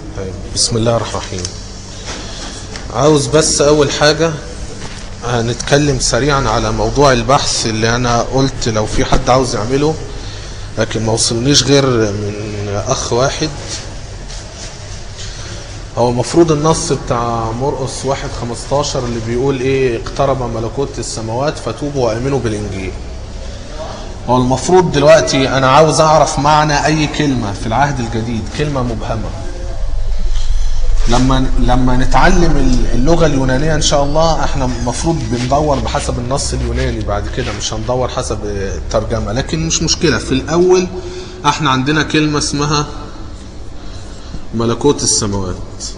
طيب بسم الله الرحمن الرحيم عاوز بس اول حاجة هنتكلم سريعا على موضوع البحث اللي انا قلت لو في حد عاوز يعمله لكن ما وصلنيش غير من اخ واحد هو المفروض النص بتاع مرقس واحد خمستاشر اللي بيقول ايه اقترب ملكوت السماوات فتوبوا وامنوا بالانجيل هو المفروض دلوقتي انا عاوز اعرف معنى اي كلمة في العهد الجديد كلمة مبهمة لما لما نتعلم اللغة اليونانية ان شاء الله احنا المفروض بندور بحسب النص اليوناني بعد كده مش هندور حسب الترجمة لكن مش مشكلة في الاول احنا عندنا كلمة اسمها ملكوت السماوات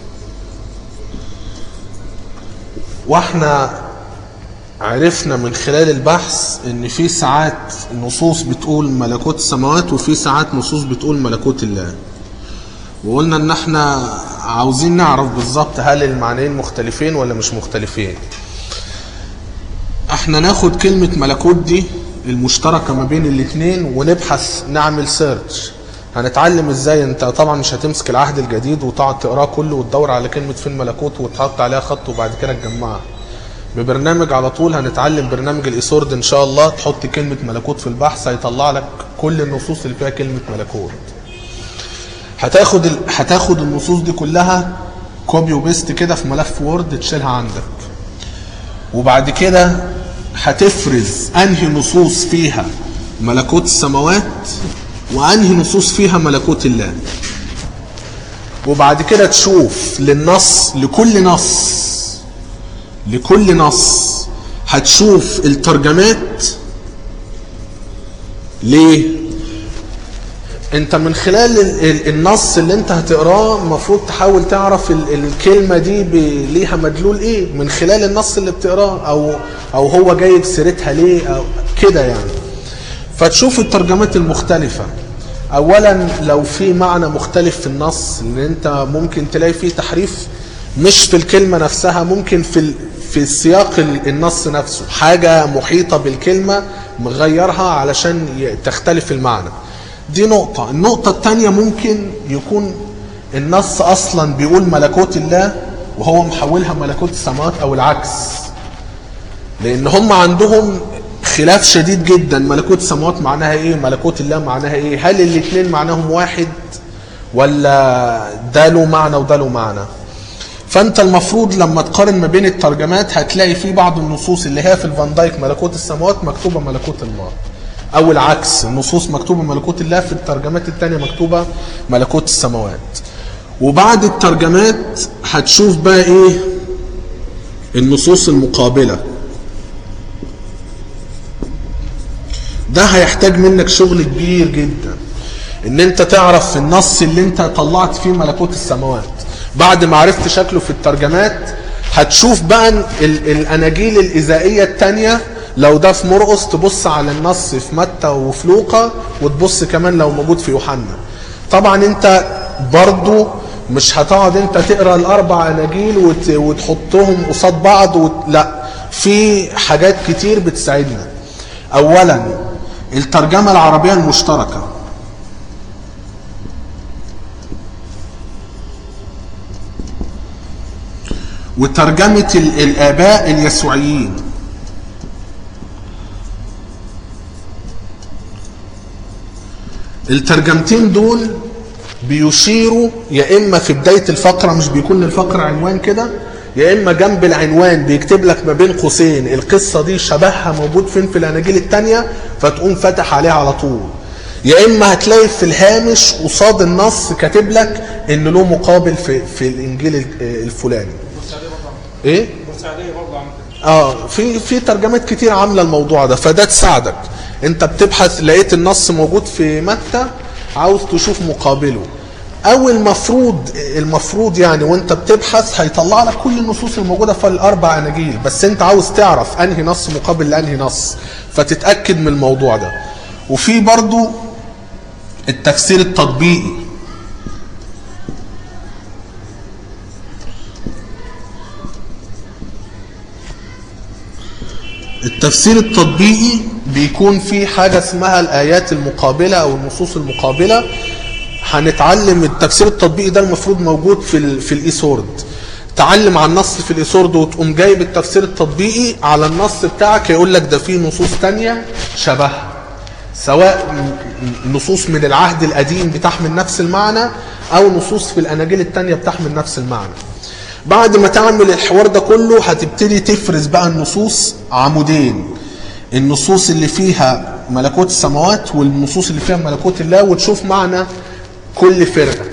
واحنا عرفنا من خلال البحث ان في ساعات نصوص بتقول ملكوت السماوات وفي ساعات نصوص بتقول ملكوت الله وقلنا ان احنا عاوزين نعرف بالظبط هل المعنيين مختلفين ولا مش مختلفين احنا ناخد كلمة ملكوت دي المشتركة ما بين الاتنين ونبحث نعمل سيرش هنتعلم ازاي انت طبعا مش هتمسك العهد الجديد وتقعد تقراه كله وتدور على كلمة فين ملكوت وتحط عليها خط وبعد كده تجمعها ببرنامج على طول هنتعلم برنامج الايسورد ان شاء الله تحط كلمة ملكوت في البحث هيطلع لك كل النصوص اللي فيها كلمة ملكوت هتاخد ال... هتاخد النصوص دي كلها كوبي وبيست كده في ملف وورد تشيلها عندك وبعد كده هتفرز انهي نصوص فيها ملكوت السماوات وانهي نصوص فيها ملكوت الله وبعد كده تشوف للنص لكل نص لكل نص هتشوف الترجمات ليه انت من خلال النص اللي انت هتقراه المفروض تحاول تعرف الكلمة دي ليها مدلول ايه من خلال النص اللي بتقراه او او هو جايب سيرتها ليه او كده يعني فتشوف الترجمات المختلفة اولا لو في معنى مختلف في النص ان انت ممكن تلاقي فيه تحريف مش في الكلمة نفسها ممكن في في سياق النص نفسه حاجة محيطة بالكلمة مغيرها علشان تختلف المعنى دي نقطة النقطة الثانية ممكن يكون النص أصلا بيقول ملكوت الله وهو محولها ملكوت السماوات أو العكس لأن هم عندهم خلاف شديد جدا ملكوت السماوات معناها ايه ملكوت الله معناها ايه هل الاثنين معناهم واحد ولا ده له معنى وده له معنى فانت المفروض لما تقارن ما بين الترجمات هتلاقي في بعض النصوص اللي هي في الفان دايك ملكوت السماوات مكتوبه ملكوت الله او العكس النصوص مكتوبه ملكوت الله في الترجمات الثانيه مكتوبه ملكوت السماوات وبعد الترجمات هتشوف بقى ايه النصوص المقابله ده هيحتاج منك شغل كبير جدا ان انت تعرف النص اللي انت طلعت فيه ملكوت السماوات بعد ما عرفت شكله في الترجمات هتشوف بقى الاناجيل الاذائيه الثانيه لو ده في مرقس تبص على النص في متى وفي لوقا وتبص كمان لو موجود في يوحنا طبعا انت برضو مش هتقعد انت تقرا الاربع اناجيل وت... وتحطهم قصاد بعض وت... لا في حاجات كتير بتساعدنا اولا الترجمه العربيه المشتركه وترجمه الاباء اليسوعيين الترجمتين دول بيشيروا يا اما في بدايه الفقره مش بيكون الفقره عنوان كده يا اما جنب العنوان بيكتب لك ما بين قوسين القصه دي شبهها موجود فين في الاناجيل الثانيه فتقوم فاتح عليها على طول يا اما هتلاقي في الهامش قصاد النص كاتب لك ان له مقابل في في الانجيل الفلاني ايه اه في في ترجمات كتير عامله الموضوع ده فده تساعدك انت بتبحث لقيت النص موجود في متى عاوز تشوف مقابله او المفروض المفروض يعني وانت بتبحث هيطلع لك كل النصوص الموجوده في الاربع اناجيل بس انت عاوز تعرف انهي نص مقابل لانهي نص فتتاكد من الموضوع ده وفي برضو التفسير التطبيقي التفسير التطبيقي بيكون فيه حاجة اسمها الآيات المقابلة أو النصوص المقابلة هنتعلم التفسير التطبيقي ده المفروض موجود في ال في الايسورد تعلم على النص في الايسورد وتقوم جايب التفسير التطبيقي على النص بتاعك يقول لك ده فيه نصوص تانية شبهها سواء نصوص من العهد القديم بتحمل نفس المعنى او نصوص في الاناجيل التانية بتحمل نفس المعنى بعد ما تعمل الحوار ده كله هتبتدي تفرز بقى النصوص عمودين النصوص اللي فيها ملكوت السماوات والنصوص اللي فيها ملكوت الله وتشوف معنى كل فرقة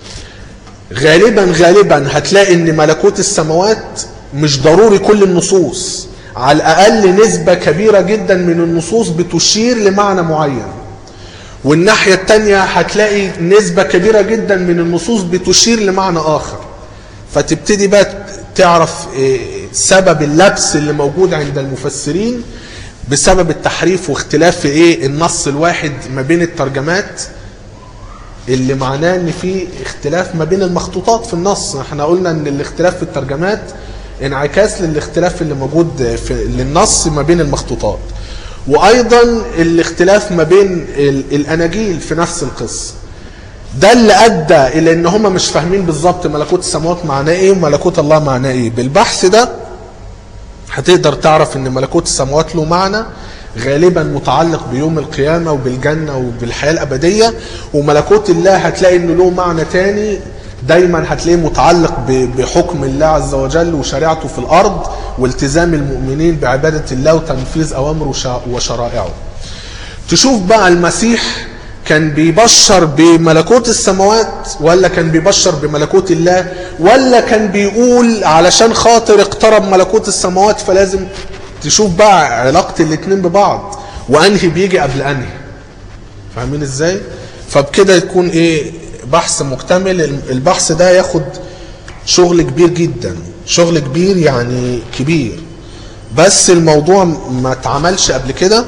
غالبا غالبا هتلاقي ان ملكوت السماوات مش ضروري كل النصوص على الاقل نسبة كبيرة جدا من النصوص بتشير لمعنى معين والناحية التانية هتلاقي نسبة كبيرة جدا من النصوص بتشير لمعنى اخر فتبتدي بقى تعرف سبب اللبس اللي موجود عند المفسرين بسبب التحريف واختلاف في ايه النص الواحد ما بين الترجمات اللي معناه ان في اختلاف ما بين المخطوطات في النص احنا قلنا ان الاختلاف في الترجمات انعكاس للاختلاف اللي موجود في للنص ما بين المخطوطات وايضا الاختلاف ما بين الاناجيل في نفس القصه ده اللي ادى الى ان هم مش فاهمين بالظبط ملكوت السماوات معناه ايه وملكوت الله معناه ايه بالبحث ده هتقدر تعرف ان ملكوت السماوات له معنى غالبا متعلق بيوم القيامة وبالجنة وبالحياة الأبدية وملكوت الله هتلاقي انه له معنى تاني دايما هتلاقيه متعلق بحكم الله عز وجل وشريعته في الأرض والتزام المؤمنين بعبادة الله وتنفيذ أوامره وشرائعه تشوف بقى المسيح كان بيبشر بملكوت السماوات ولا كان بيبشر بملكوت الله ولا كان بيقول علشان خاطر اقترب ملكوت السماوات فلازم تشوف بقى علاقة الاتنين ببعض وانهي بيجي قبل انهي فاهمين ازاي فبكده يكون ايه بحث مكتمل البحث ده ياخد شغل كبير جدا شغل كبير يعني كبير بس الموضوع ما اتعملش قبل كده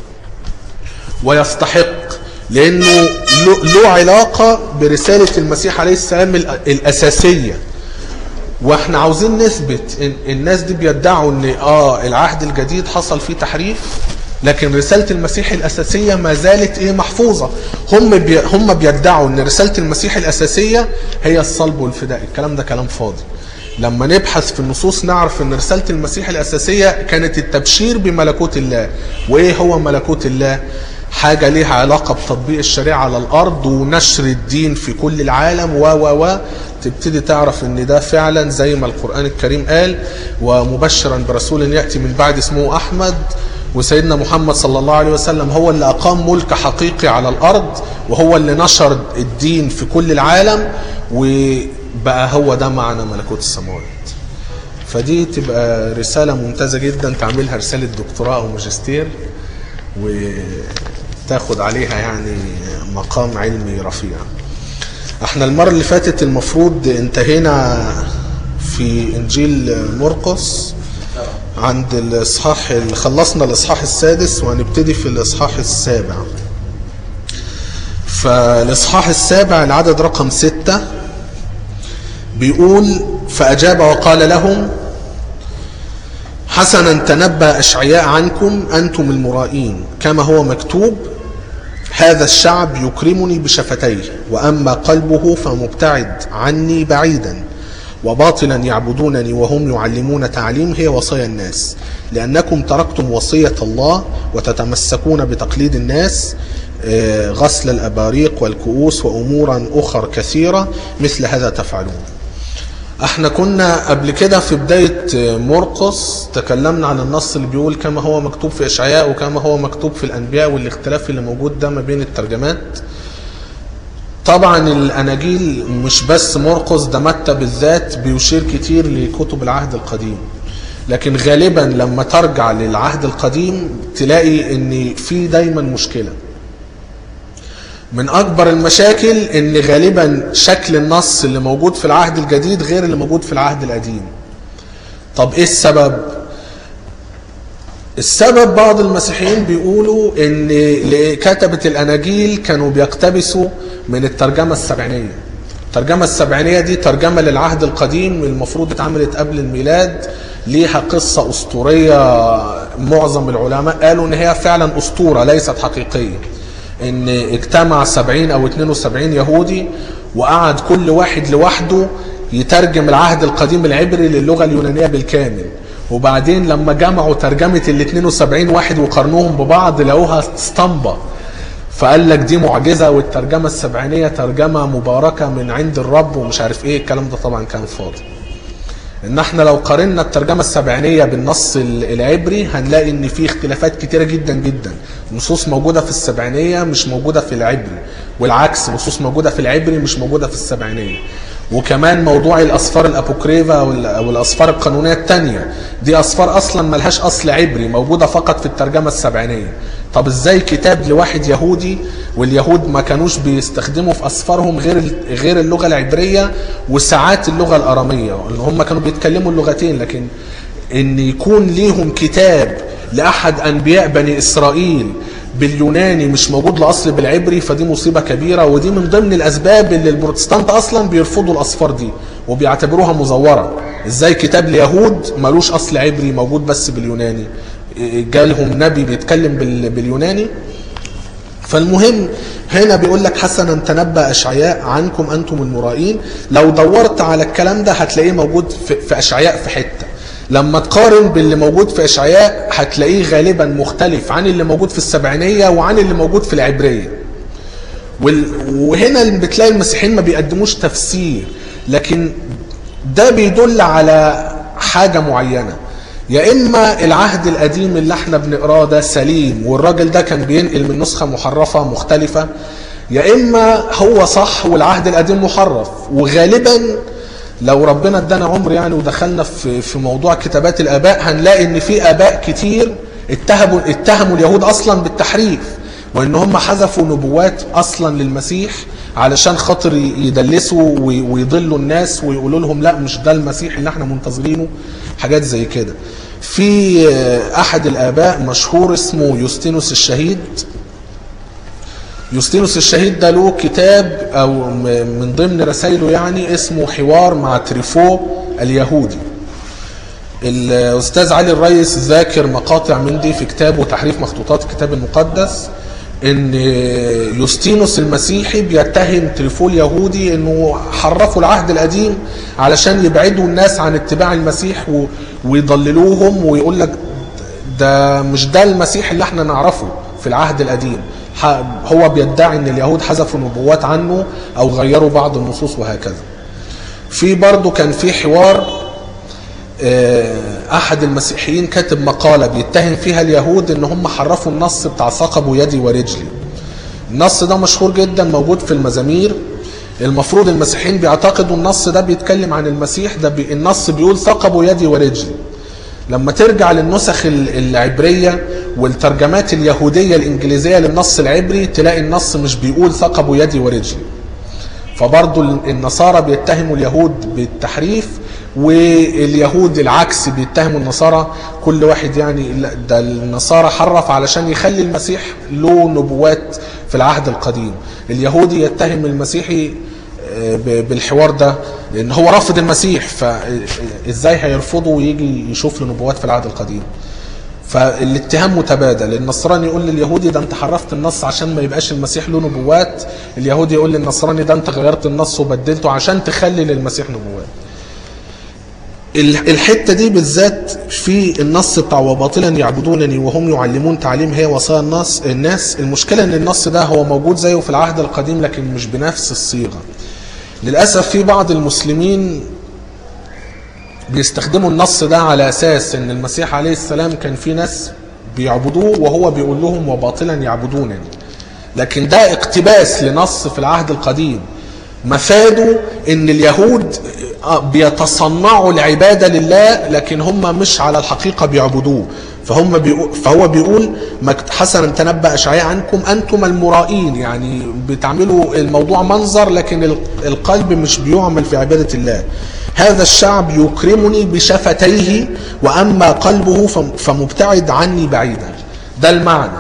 ويستحق لانه له علاقة برسالة المسيح عليه السلام الاساسية واحنا عاوزين نثبت ان الناس دي بيدعوا ان اه العهد الجديد حصل فيه تحريف لكن رسالة المسيح الأساسية ما زالت إيه محفوظة هم بي هم بيدعوا إن رسالة المسيح الأساسية هي الصلب والفداء الكلام ده كلام فاضي لما نبحث في النصوص نعرف ان رسالة المسيح الأساسية كانت التبشير بملكوت الله وإيه هو ملكوت الله حاجة ليها علاقة بتطبيق الشريعة على الأرض ونشر الدين في كل العالم و و و تبتدي تعرف ان ده فعلا زي ما القرآن الكريم قال ومبشرا برسول يأتي من بعد اسمه أحمد وسيدنا محمد صلى الله عليه وسلم هو اللي أقام ملك حقيقي على الأرض وهو اللي نشر الدين في كل العالم وبقى هو ده معنى ملكوت السماوات فدي تبقى رسالة ممتازة جدا تعملها رسالة دكتوراه أو ماجستير وتاخد عليها يعني مقام علمي رفيع احنا المرة اللي فاتت المفروض انتهينا في انجيل مرقس عند الاصحاح خلصنا الاصحاح السادس وهنبتدي في الاصحاح السابع فالاصحاح السابع العدد رقم ستة بيقول فأجاب وقال لهم حسنا تنبأ أشعياء عنكم أنتم المرائين كما هو مكتوب هذا الشعب يكرمني بشفتيه وأما قلبه فمبتعد عني بعيدا وباطلا يعبدونني وهم يعلمون تعليم هي وصايا الناس لأنكم تركتم وصية الله وتتمسكون بتقليد الناس غسل الأباريق والكؤوس وأمورا أخر كثيرة مثل هذا تفعلون احنا كنا قبل كده في بداية مرقس تكلمنا عن النص اللي بيقول كما هو مكتوب في إشعياء وكما هو مكتوب في الأنبياء والاختلاف اللي موجود ده ما بين الترجمات طبعا الأناجيل مش بس مرقس ده متى بالذات بيشير كتير لكتب العهد القديم لكن غالبا لما ترجع للعهد القديم تلاقي ان في دايما مشكله من اكبر المشاكل ان غالبا شكل النص اللي موجود في العهد الجديد غير اللي موجود في العهد القديم طب ايه السبب السبب بعض المسيحيين بيقولوا ان كتبة الاناجيل كانوا بيقتبسوا من الترجمة السبعينية الترجمة السبعينية دي ترجمة للعهد القديم المفروض اتعملت قبل الميلاد ليها قصة اسطورية معظم العلماء قالوا ان هي فعلا اسطورة ليست حقيقية ان اجتمع 70 او 72 يهودي وقعد كل واحد لوحده يترجم العهد القديم العبري للغه اليونانيه بالكامل وبعدين لما جمعوا ترجمه ال 72 واحد وقارنوهم ببعض لقوها اسطمبه فقال لك دي معجزه والترجمه السبعينيه ترجمه مباركه من عند الرب ومش عارف ايه الكلام ده طبعا كان فاضي ان احنا لو قارنا الترجمه السبعينيه بالنص ال- العبري هنلاقي ان في اختلافات كتيره جدا جدا نصوص موجوده في السبعينيه مش موجوده في العبري والعكس نصوص موجوده في العبري مش موجوده في السبعينيه وكمان موضوع الاسفار الابوكريفا وال- والاسفار القانونيه الثانيه دي اسفار اصلا ملهاش اصل عبري موجوده فقط في الترجمه السبعينيه طب ازاي كتاب لواحد يهودي واليهود ما كانوش بيستخدموا في اسفارهم غير ال- غير اللغه العبريه وساعات اللغه الاراميه اللي هم كانوا بيتكلموا اللغتين لكن ان يكون ليهم كتاب لاحد انبياء بني اسرائيل باليوناني مش موجود لاصل بالعبري فدي مصيبه كبيره ودي من ضمن الاسباب اللي البروتستانت اصلا بيرفضوا الاسفار دي وبيعتبروها مزوره ازاي كتاب اليهود ملوش اصل عبري موجود بس باليوناني جالهم نبي بيتكلم بال- باليوناني فالمهم هنا بيقول لك حسنا تنبأ أشعياء عنكم أنتم المرائين لو دورت على الكلام ده هتلاقيه موجود في, في أشعياء في حتة لما تقارن باللي موجود في أشعياء هتلاقيه غالبا مختلف عن اللي موجود في السبعينية وعن اللي موجود في العبرية وال... وهنا بتلاقي المسيحيين ما بيقدموش تفسير لكن ده بيدل على حاجة معينة يا إما العهد القديم اللي احنا بنقراه ده سليم والراجل ده كان بينقل من نسخة محرفة مختلفة يا إما هو صح والعهد القديم محرف وغالبا لو ربنا ادانا عمر يعني ودخلنا في في موضوع كتابات الآباء هنلاقي إن في آباء كتير اتهموا اتهموا اليهود أصلا بالتحريف وان هم حذفوا نبوات اصلا للمسيح علشان خاطر يدلسوا وي- ويضلوا الناس ويقولوا لهم لا مش ده المسيح اللي احنا منتظرينه حاجات زي كده في آه، احد الاباء مشهور اسمه يوستينوس الشهيد يوستينوس الشهيد ده له كتاب او م- من ضمن رسائله يعني اسمه حوار مع تريفو اليهودي الاستاذ علي الريس ذاكر مقاطع من دي في كتابه تحريف مخطوطات الكتاب المقدس ان يوستينوس المسيحي بيتهم تريفو اليهودي انه حرفوا العهد القديم علشان يبعدوا الناس عن اتباع المسيح و- ويضللوهم ويقول لك ده مش ده المسيح اللي احنا نعرفه في العهد القديم ح- هو بيدعي ان اليهود حذفوا نبوات عنه او غيروا بعض النصوص وهكذا في برضه كان في حوار آه، احد المسيحيين كاتب مقاله بيتهم فيها اليهود ان هم حرفوا النص بتاع ثقبوا يدي ورجلي النص ده مشهور جدا موجود في المزامير المفروض المسيحيين بيعتقدوا النص ده بيتكلم عن المسيح ده بي النص بيقول ثقبوا يدي ورجلي لما ترجع للنسخ ال- العبرية والترجمات اليهودية الإنجليزية للنص العبري تلاقي النص مش بيقول ثقبوا يدي ورجلي فبرضو النصارى بيتهموا اليهود بالتحريف واليهود العكس بيتهموا النصارى كل واحد يعني لا ده النصارى حرف علشان يخلي المسيح له نبوات في العهد القديم اليهودي يتهم المسيحي آه، ب- بالحوار ده لان هو رافض المسيح فازاي هيرفضه ويجي يشوف له نبوات في العهد القديم فالاتهام متبادل النصراني يقول لليهودي ده انت حرفت النص عشان ما يبقاش المسيح له نبوات اليهودي يقول للنصراني ده انت غيرت النص وبدلته عشان تخلي للمسيح نبوات ال- الحته دي بالذات في النص بتاع وباطلا يعبدونني وهم يعلمون تعليم هي وصايا الناس الناس المشكله ان النص ده هو موجود زيه في العهد القديم لكن مش بنفس الصيغه للاسف في بعض المسلمين بيستخدموا النص ده على اساس ان المسيح عليه السلام كان في ناس بيعبدوه وهو بيقول لهم وباطلا يعبدونني لكن ده اقتباس لنص في العهد القديم مفاده ان اليهود آه، بيتصنعوا العباده لله لكن هم مش على الحقيقه بيعبدوه فهم بيقول فهو بيقول مكت- حسنا تنبأ اشعياء عنكم انتم المرائين يعني بتعملوا الموضوع منظر لكن ال- القلب مش بيعمل في عباده الله هذا الشعب يكرمني بشفتيه واما قلبه فم- فمبتعد عني بعيدا ده المعنى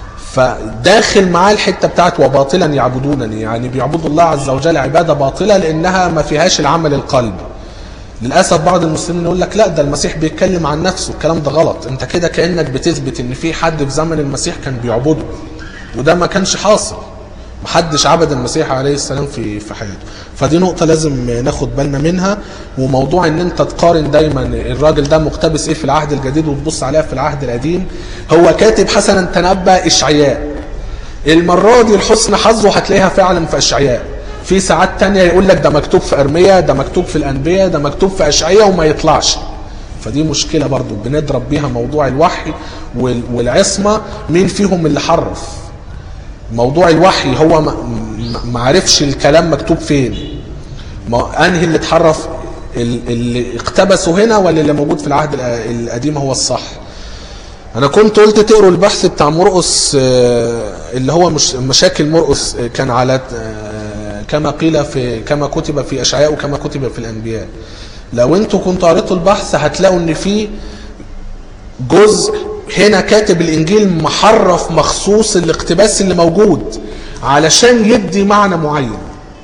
فداخل معاه الحته بتاعت وباطلا يعبدونني يعني بيعبدوا الله عز وجل عباده باطله لانها ما فيهاش العمل القلبي للاسف بعض المسلمين يقول لك لا ده المسيح بيتكلم عن نفسه الكلام ده غلط انت كده كانك بتثبت ان في حد في زمن المسيح كان بيعبده وده ما كانش حاصل محدش عبد المسيح عليه السلام في في حياته فدي نقطة لازم ناخد بالنا منها وموضوع ان انت تقارن دايما الراجل ده مقتبس ايه في العهد الجديد وتبص عليها في العهد القديم هو كاتب حسنا تنبأ اشعياء المرة دي الحسن حظه هتلاقيها فعلا في اشعياء في ساعات تانية يقول لك ده مكتوب في ارميا ده مكتوب في الانبياء ده مكتوب في اشعياء وما يطلعش فدي مشكلة برضو بنضرب بيها موضوع الوحي وال- والعصمة مين فيهم اللي حرف موضوع الوحي هو ما- ما ما عرفش الكلام مكتوب فين ما انهي اللي اتحرف ال- اللي اقتبسه هنا ولا اللي موجود في العهد الق- القديم هو الصح انا كنت قلت تقروا البحث بتاع مرقس آه، اللي هو مش مشاكل مرقس آه، كان على آه، كما قيل في كما كتب في اشعياء وكما كتب في الانبياء لو انتوا كنتوا قريتوا البحث هتلاقوا ان في جزء هنا كاتب الانجيل محرف مخصوص الاقتباس اللي موجود علشان يدي معنى معين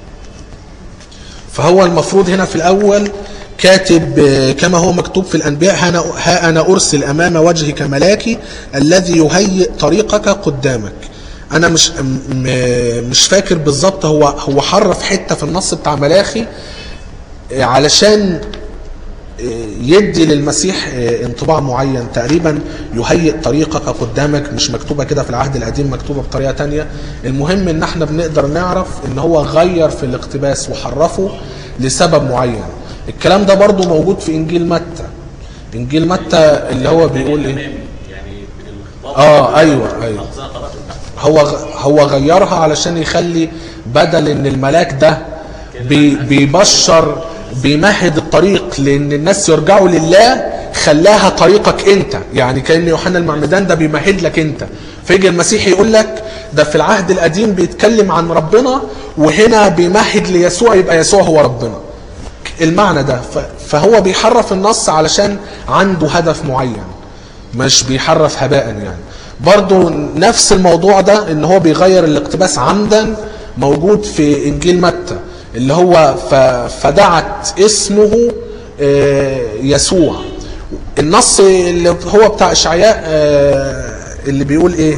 فهو المفروض هنا في الاول كاتب آه، كما هو مكتوب في الانبياء ها أنا- ها انا ارسل امام وجهك ملاكي الذي يهيئ طريقك قدامك انا مش م- م- مش فاكر بالظبط هو هو حرف حته في النص بتاع ملاخي آه، علشان يدي للمسيح انطباع معين تقريبا يهيئ طريقك قدامك مش مكتوبة كده في العهد القديم مكتوبة بطريقة تانية المهم ان احنا بنقدر نعرف ان هو غير في الاقتباس وحرفه لسبب معين الكلام ده برضو موجود في انجيل متى انجيل متى اللي هو بيقول ايه يعني الخطاب اه ايوه ايوه أصل أنا قرأت البحث. هو هو غيرها علشان يخلي بدل ان الملاك ده بي بيبشر بيمهد الطريق لان الناس يرجعوا لله خلاها طريقك انت يعني كان يوحنا المعمدان ده بيمهد لك انت فيجي المسيح يقول لك ده في العهد القديم بيتكلم عن ربنا وهنا بيمهد ليسوع يبقى يسوع هو ربنا المعنى ده ف- فهو بيحرف النص علشان عنده هدف معين مش بيحرف هباء يعني برضو نفس الموضوع ده ان هو بيغير الاقتباس عمدا موجود في انجيل متى اللي هو ف- فدعت اسمه آه، يسوع النص اللي هو بتاع اشعياء آه، اللي بيقول ايه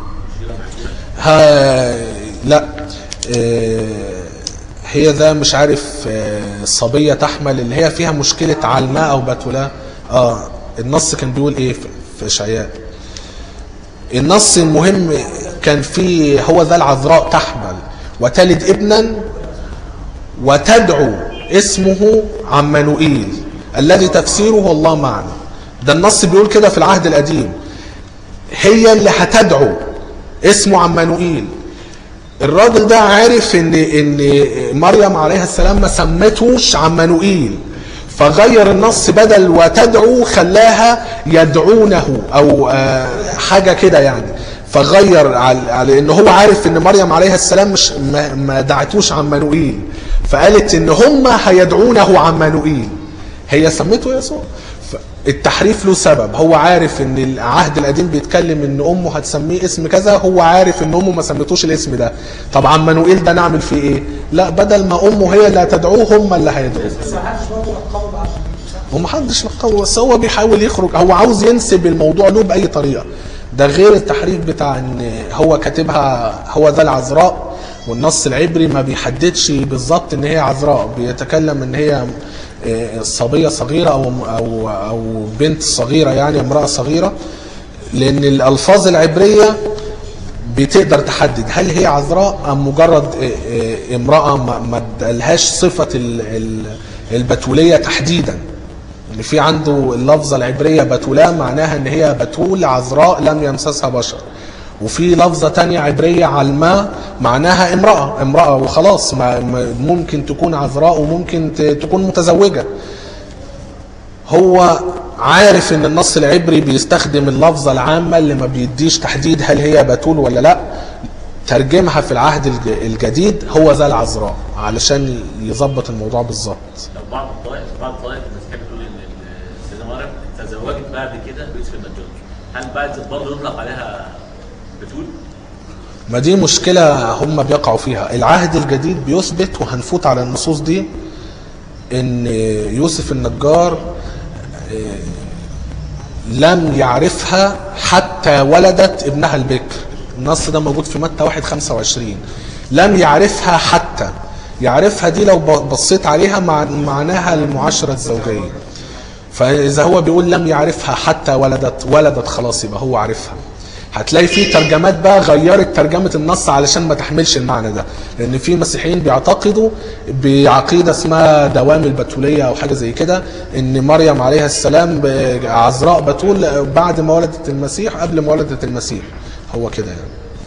ها لا آه، هي ذا مش عارف آه، صبية تحمل اللي هي فيها مشكلة علماء أو بتولاء اه النص كان بيقول ايه في- في اشعياء النص المهم كان فيه هو ذا العذراء تحمل وتلد ابنا وتدعو اسمه عمانوئيل الذي تفسيره الله معنا ده النص بيقول كده في العهد القديم هي اللي هتدعو اسمه عمانوئيل الراجل ده عارف ان ان مريم عليها السلام ما سمتهوش عمانوئيل فغير النص بدل وتدعو خلاها يدعونه او آه، حاجه كده يعني فغير على على ان هو عارف ان مريم عليها السلام مش ما, ما دعتوش عمانوئيل فقالت ان هم هيدعونه عمانوئيل هي سمته يسوع ف- التحريف له سبب هو عارف ان العهد القديم بيتكلم ان امه هتسميه اسم كذا هو عارف ان امه ما سميتوش الاسم ده طب عمانوئيل ده نعمل فيه ايه لا بدل ما امه هي اللي هتدعوه هم اللي هيدعوه بس ما حدش برضه لقبه بقى عشان مش عارف. ومحدش لقبه بس هو بيحاول يخرج هو عاوز ينسب الموضوع له باي طريقه ده غير التحريف بتاع ان هو كاتبها هو ذا العذراء والنص العبري ما بيحددش بالظبط ان هي عذراء بيتكلم ان هي آه، صبيه صغيره او او او بنت صغيره يعني امراه صغيره لان الالفاظ العبريه بتقدر تحدد هل هي عذراء ام مجرد آه، آه، امراه ما ما ادالهاش صفه ال- ال- البتوليه تحديدا ان في عنده اللفظه العبريه بتولاه معناها ان هي بتول عذراء لم يمسسها بشر وفي لفظه تانية عبريه علماء معناها امراه امراه وخلاص ما ما- ممكن تكون عذراء وممكن ت- تكون متزوجه هو عارف ان النص العبري بيستخدم اللفظه العامه اللي ما بيديش تحديد هل هي بتول ولا لا ترجمها في العهد الج- الجديد هو ذا العذراء علشان يظبط الموضوع بالظبط لو بعض الطوائف بعض الطوائف المسيحيه بتقول ان السيده مريم تزوجت بعد كده بيوسف النجار هل بعد برضه يطلق عليها بتول؟ ما دي مشكلة هم بيقعوا فيها العهد الجديد بيثبت وهنفوت على النصوص دي ان يوسف النجار آه، لم يعرفها حتى ولدت ابنها البكر النص ده موجود في متى 1 25 لم يعرفها حتى يعرفها دي لو ب- بصيت عليها مع معناها المعاشرة الزوجية فإذا هو بيقول لم يعرفها حتى ولدت ولدت خلاص يبقى هو عارفها هتلاقي في ترجمات بقى غيرت ترجمة النص علشان ما تحملش المعنى ده لأن في مسيحيين بيعتقدوا بعقيدة اسمها دوام البتولية أو حاجة زي كده إن مريم عليها السلام ب- عذراء بتول بعد ما ولدت المسيح قبل ما ولدت المسيح هو كده يعني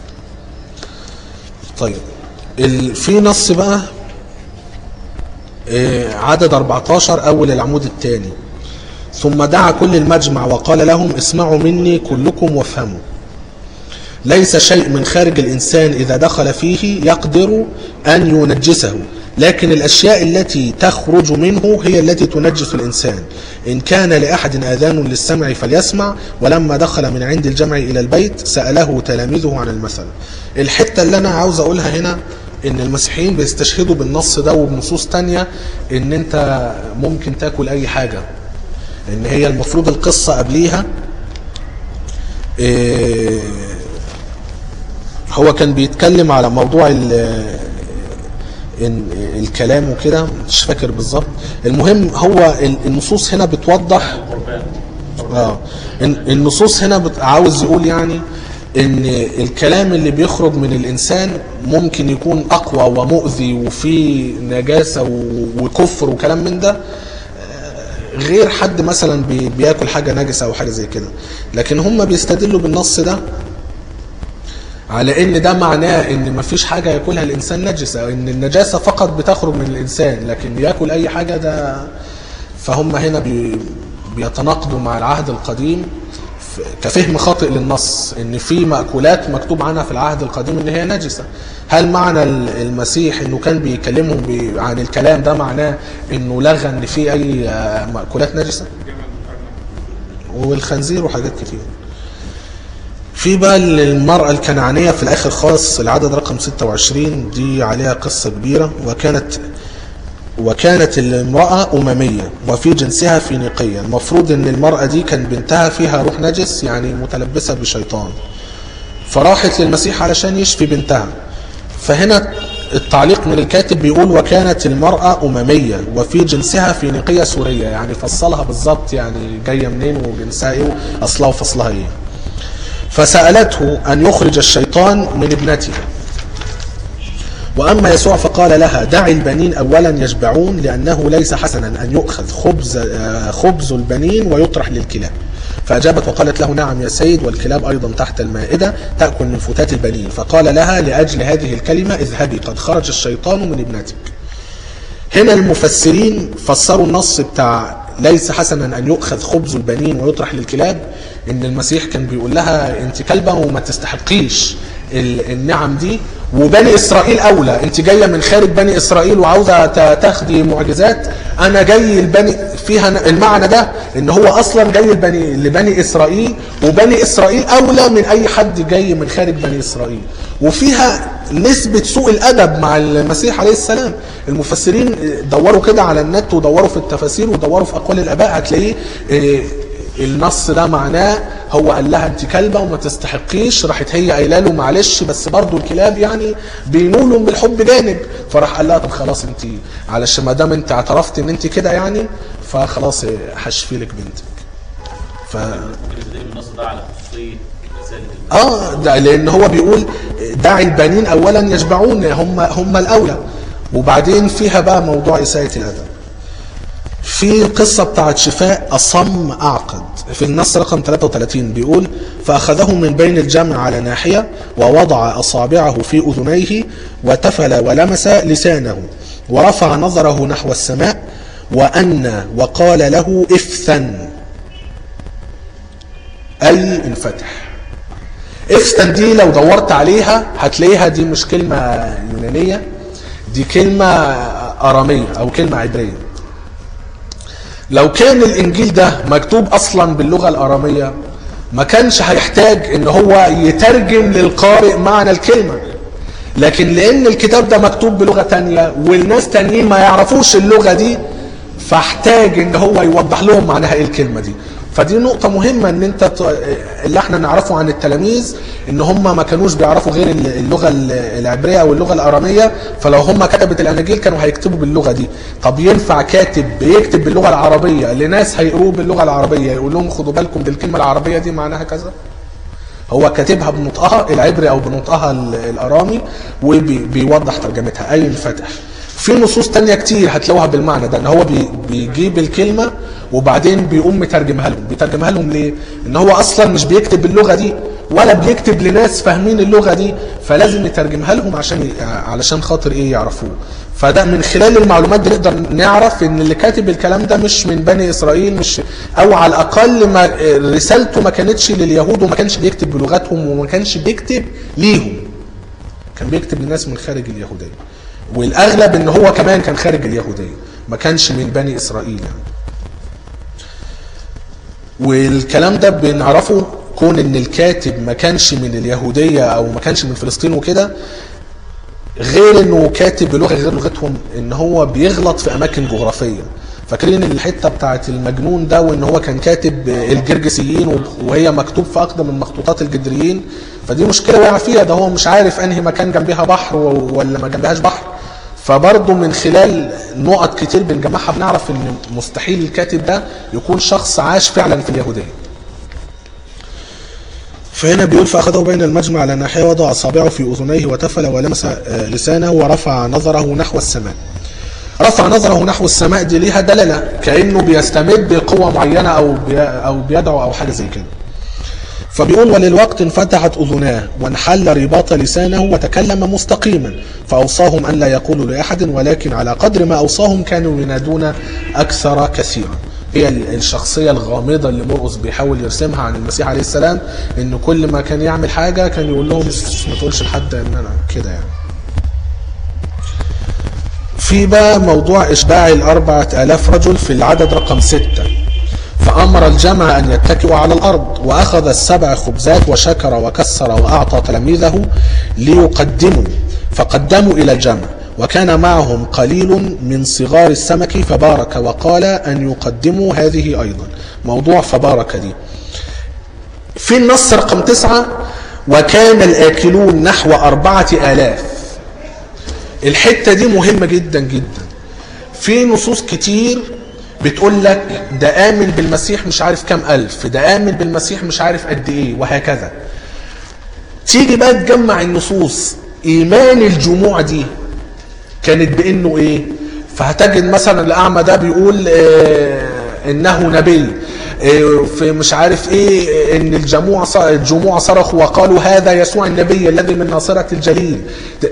طيب ال... في نص بقى آه، عدد 14 أول العمود الثاني ثم دعا كل المجمع وقال لهم اسمعوا مني كلكم وافهموا ليس شيء من خارج الإنسان إذا دخل فيه يقدر أن ينجسه لكن الأشياء التي تخرج منه هي التي تنجس الإنسان إن كان لأحد آذان للسمع فليسمع ولما دخل من عند الجمع إلى البيت سأله تلاميذه عن المثل الحتة اللي أنا عاوز أقولها هنا إن المسيحيين بيستشهدوا بالنص ده وبنصوص تانية إن أنت ممكن تاكل أي حاجة إن هي المفروض القصة قبليها إيه هو كان بيتكلم على موضوع ال- ال- الكلام وكده مش فاكر بالظبط المهم هو ال- النصوص هنا بتوضح قربان اه الن- النصوص هنا بت- عاوز يقول يعني ان الكلام اللي بيخرج من الانسان ممكن يكون اقوى ومؤذي وفيه نجاسه و- وكفر وكلام من ده آه، غير حد مثلا بي- بياكل حاجه نجسه او حاجه زي كده لكن هم بيستدلوا بالنص ده على ان ده معناه ان مفيش حاجه ياكلها الانسان نجسه ان النجاسه فقط بتخرج من الانسان لكن ياكل اي حاجه ده فهم هنا بي بيتناقضوا مع العهد القديم ف- كفهم خاطئ للنص ان في مأكولات مكتوب عنها في العهد القديم ان هي نجسه هل معنى ال- المسيح انه كان بيكلمهم بي عن الكلام ده معناه انه لغى ان في اي آه، مأكولات نجسه والخنزير وحاجات كتير في بقى المرأة الكنعانية في الآخر خالص العدد رقم 26 دي عليها قصة كبيرة وكانت وكانت الامرأة أممية وفي جنسها فينيقية المفروض أن المرأة دي كان بنتها فيها روح نجس يعني متلبسة بشيطان فراحت للمسيح علشان يشفي بنتها فهنا التعليق من الكاتب بيقول وكانت المرأة أممية وفي جنسها فينيقية سورية يعني فصلها بالظبط يعني جاية منين وجنسها ايه أصلها وفصلها ايه فسألته أن يخرج الشيطان من ابنتها وأما يسوع فقال لها دعي البنين أولا يشبعون لأنه ليس حسنا أن يؤخذ خبز آه، خبز البنين ويطرح للكلاب فأجابت وقالت له نعم يا سيد والكلاب أيضا تحت المائدة تأكل من فتات البنين فقال لها لأجل هذه الكلمة اذهبي قد خرج الشيطان من ابنتك هنا المفسرين فسروا النص بتاع ليس حسنا ان يؤخذ خبز البنين ويطرح للكلاب ان المسيح كان بيقول لها انت كلبه وما تستحقيش ال- النعم دي وبني اسرائيل اولى انت جايه من خارج بني اسرائيل وعاوزه ت- تاخدي معجزات انا جاي البني فيها ن- المعنى ده ان هو اصلا جاي البني لبني اسرائيل وبني اسرائيل اولى من اي حد جاي من خارج بني اسرائيل وفيها نسبة سوء الأدب مع المسيح عليه السلام المفسرين دوروا كده على النت ودوروا في التفاسير ودوروا في أقوال الآباء هتلاقيه إيه، النص ده معناه هو قال لها انت كلبه وما تستحقيش راحت هي قايله له معلش بس برضو الكلاب يعني بينولوا من الحب جانب فراح قال لها طب خلاص انت علشان ما دام انت اعترفت ان انت كده يعني فخلاص إيه، هشفي لك بنتك ف ممكن يستدل بالنص ده على خصوصيه رساله اه ده لان هو بيقول دع البنين اولا يشبعون هم هم الاولى وبعدين فيها بقى موضوع اساءه الادب في القصه بتاعت شفاء اصم اعقد في النص رقم 33 بيقول فاخذه من بين الجمع على ناحيه ووضع اصابعه في اذنيه وتفل ولمس لسانه ورفع نظره نحو السماء وأن وقال له افثن أي انفتح افثن دي لو دورت عليها هتلاقيها دي مش كلمة يونانية دي كلمة أرامية أو كلمة عبرية لو كان الإنجيل ده مكتوب أصلا باللغة الأرامية ما كانش هيحتاج ان هو يترجم للقارئ معنى الكلمة لكن لان الكتاب ده مكتوب بلغة تانية والناس تانيين ما يعرفوش اللغة دي فاحتاج ان هو يوضح لهم معناها ايه الكلمة دي فدي نقطة مهمة ان انت ت- اللي احنا نعرفه عن التلاميذ ان هم ما كانوش بيعرفوا غير اللغة العبرية او اللغة الارامية فلو هم كتبت الاناجيل كانوا هيكتبوا باللغة دي طب ينفع كاتب بيكتب باللغة العربية لناس هيقروه باللغة العربية يقول لهم خدوا بالكم دي الكلمة العربية دي معناها كذا هو كاتبها بنطقها العبري او بنطقها ال- الارامي وبيوضح ترجمتها اي انفتح في نصوص تانية كتير هتلاقوها بالمعنى ده ان هو بي- بيجيب الكلمة وبعدين بيقوم مترجمها لهم بيترجمها لهم ليه ان هو اصلا مش بيكتب باللغة دي ولا بيكتب لناس فاهمين اللغة دي فلازم يترجمها لهم عشان ي- علشان خاطر ايه يعرفوه فده من خلال المعلومات دي نقدر نعرف ان اللي كاتب الكلام ده مش من بني اسرائيل مش او على الاقل ما رسالته ما كانتش لليهود وما كانش بيكتب بلغتهم وما كانش بيكتب ليهم كان بيكتب لناس من خارج اليهوديه والاغلب ان هو كمان كان خارج اليهوديه ما كانش من بني اسرائيل يعني والكلام ده بنعرفه كون ان الكاتب ما كانش من اليهوديه او ما كانش من فلسطين وكده غير انه كاتب بلغه غير لغتهم ان هو بيغلط في اماكن جغرافيه فاكرين الحته بتاعت المجنون ده وان هو كان كاتب الجرجسيين وهي مكتوب في اقدم من مخطوطات الجدريين فدي مشكله وقع فيها ده هو مش عارف انهي مكان جنبها بحر و- ولا ما جنبهاش بحر فبرضه من خلال نقط كتير بنجمعها بنعرف ان مستحيل الكاتب ده يكون شخص عاش فعلا في اليهوديه فهنا بيقول فأخذه بين المجمع على ناحية وضع أصابعه في أذنيه وتفل ولمس آه، لسانه ورفع نظره نحو السماء رفع نظره نحو السماء دي ليها دلالة كأنه بيستمد بقوة معينة أو بي أو بيدعو أو حاجة زي كده فبيقول وللوقت انفتحت أذناه وانحل رباط لسانه وتكلم مستقيما فأوصاهم أن لا يقولوا لأحد ولكن على قدر ما أوصاهم كانوا ينادون أكثر كثيرا هي ال- الشخصية الغامضة اللي مرقس بيحاول يرسمها عن المسيح عليه السلام إن كل ما كان يعمل حاجة كان يقول لهم ما تقولش لحد إن أنا كده يعني في بقى موضوع إشباع الأربعة آلاف رجل في العدد رقم ستة فأمر الجمع أن يتكئوا على الأرض وأخذ السبع خبزات وشكر وكسر وأعطى تلاميذه ليقدموا فقدموا إلى الجمع وكان معهم قليل من صغار السمك فبارك وقال أن يقدموا هذه أيضا موضوع فبارك دي في النص رقم تسعة وكان الآكلون نحو أربعة آلاف الحتة دي مهمة جدا جدا في نصوص كتير بتقول لك ده آمن بالمسيح مش عارف كام ألف ده آمن بالمسيح مش عارف قد إيه وهكذا تيجي بقى تجمع النصوص إيمان الجموع دي كانت بانه ايه فهتجد مثلا الاعمى ده بيقول آه انه نبي آه في مش عارف ايه آه، ان الجموع ص- الجموع صرخوا وقالوا هذا يسوع النبي الذي من ناصرة الجليل ت-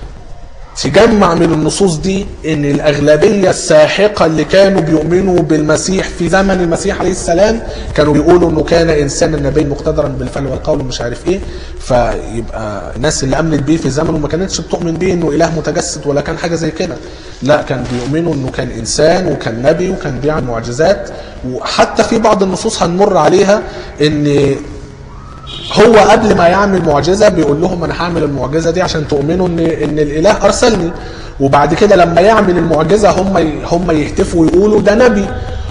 تجمع من النصوص دي ان الاغلبيه الساحقه اللي كانوا بيؤمنوا بالمسيح في زمن المسيح عليه السلام كانوا بيقولوا انه كان انسانا نبي مقتدرا بالفعل والقول ومش عارف ايه فيبقى الناس اللي امنت بيه في زمنه ما كانتش بتؤمن بيه انه اله متجسد ولا كان حاجه زي كده لا كان بيؤمنوا انه كان انسان وكان نبي وكان بيعمل معجزات وحتى في بعض النصوص هنمر عليها ان هو قبل ما يعمل معجزه بيقول لهم انا هعمل المعجزه دي عشان تؤمنوا ان ان الاله ارسلني وبعد كده لما يعمل المعجزه هم ي- هم يهتفوا ويقولوا ده نبي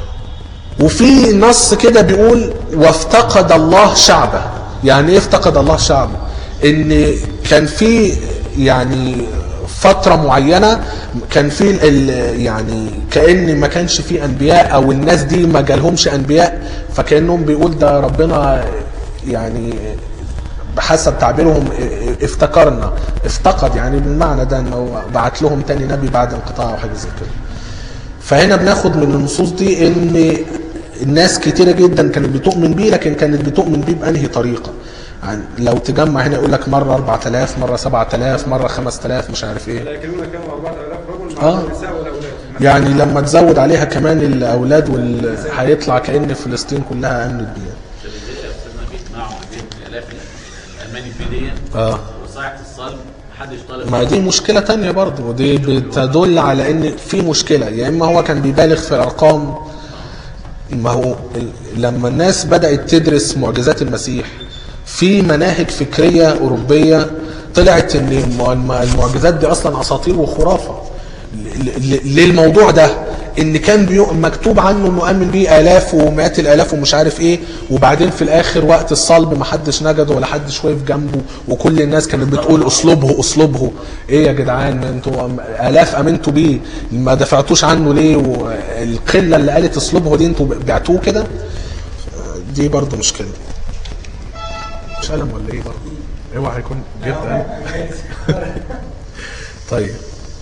وفي نص كده بيقول وافتقد الله شعبه يعني ايه افتقد الله شعبه ان كان في يعني فترة معينة كان في ال- ال- يعني كأن ما كانش في أنبياء أو الناس دي ما جالهمش أنبياء فكأنهم بيقول ده ربنا يعني بحسب تعبيرهم افتكرنا افتقد يعني بالمعنى ده انه بعت لهم تاني نبي بعد انقطاع او حاجه زي كده فهنا بناخد من النصوص دي ان الناس كتيرة جدا كانت بتؤمن بيه لكن كانت بتؤمن بيه بأنهي طريقة يعني لو تجمع هنا يقول لك مرة 4000 مرة 7000 مرة 5000 مش عارف ايه الأكلون كانوا 4000 رجل مع آه. النساء والأولاد يعني لما تزود عليها كمان الأولاد وال... هيطلع كأن فلسطين كلها آمنت بيها بيجمعوا بين الاف الالماني في دي اه وصاعقه الصلب محدش طالب ما دي مشكلة تانية برضه ودي بتدل على ان في مشكلة يا اما هو كان بيبالغ في الارقام ما هو ال- لما الناس بدأت تدرس معجزات المسيح في مناهج فكرية أوروبية طلعت ان الم- الم- المعجزات دي اصلا اساطير وخرافة ل- ل- للموضوع ده ان كان بيو مكتوب عنه انه امن بيه الاف ومئات الالاف ومش عارف ايه وبعدين في الاخر وقت الصلب ما حدش نجده ولا حدش وقف جنبه وكل الناس كانت بتقول اصلبه اصلبه ايه يا جدعان انتوا الاف امنتوا بيه ما دفعتوش عنه ليه والقله اللي قالت اصلبه دي انتوا بعتوه كده دي برضه مشكله مش قلم ولا ايه برضه اوعى يكون جبت قلم طيب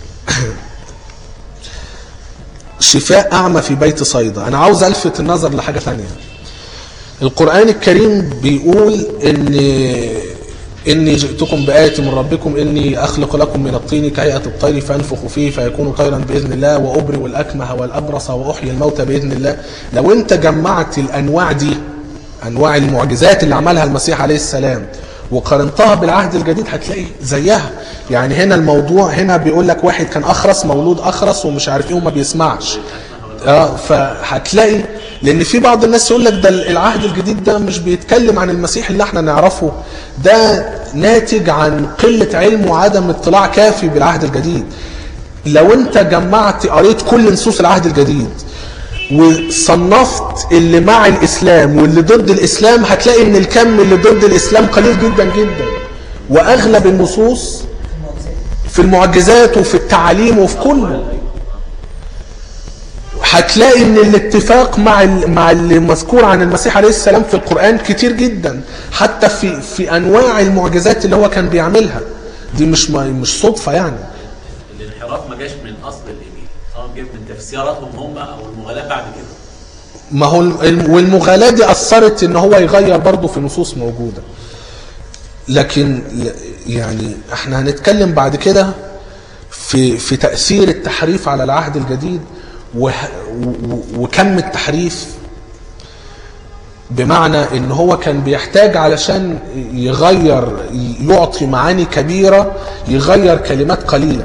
شفاء أعمى في بيت صيدا أنا عاوز ألفت النظر لحاجة ثانية القرآن الكريم بيقول إن إني جئتكم بآية من ربكم إني أخلق لكم من الطين كهيئة الطير فأنفخ فيه فيكون طيرا بإذن الله وأبرئ الأكمه والأبرص وأحيي الموتى بإذن الله لو أنت جمعت الأنواع دي أنواع المعجزات اللي عملها المسيح عليه السلام وقارنتها بالعهد الجديد هتلاقي زيها يعني هنا الموضوع هنا بيقول لك واحد كان اخرس مولود اخرس ومش عارف ايه وما بيسمعش اه فهتلاقي لان في بعض الناس يقول لك ده العهد الجديد ده مش بيتكلم عن المسيح اللي احنا نعرفه ده ناتج عن قله علم وعدم اطلاع كافي بالعهد الجديد لو انت جمعت قريت كل نصوص العهد الجديد وصنفت اللي مع الاسلام واللي ضد الاسلام هتلاقي ان الكم اللي ضد الاسلام قليل جدا جدا واغلب النصوص في المعجزات وفي التعاليم وفي كله هتلاقي ان الاتفاق مع مع اللي مذكور عن المسيح عليه السلام في القران كتير جدا حتى في في انواع المعجزات اللي هو كان بيعملها دي مش مش صدفه يعني الانحراف ما جاش من اصل الانجيل هو جاي من تفسيراتهم هم او المغالاه بعد كده ما هو الم- والمغالاة دي أثرت إن هو يغير برضه في نصوص موجودة لكن ل- يعني احنا هنتكلم بعد كده في في تأثير التحريف على العهد الجديد وه- و- وكم التحريف بمعنى ان هو كان بيحتاج علشان يغير يعطي معاني كبيرة يغير كلمات قليلة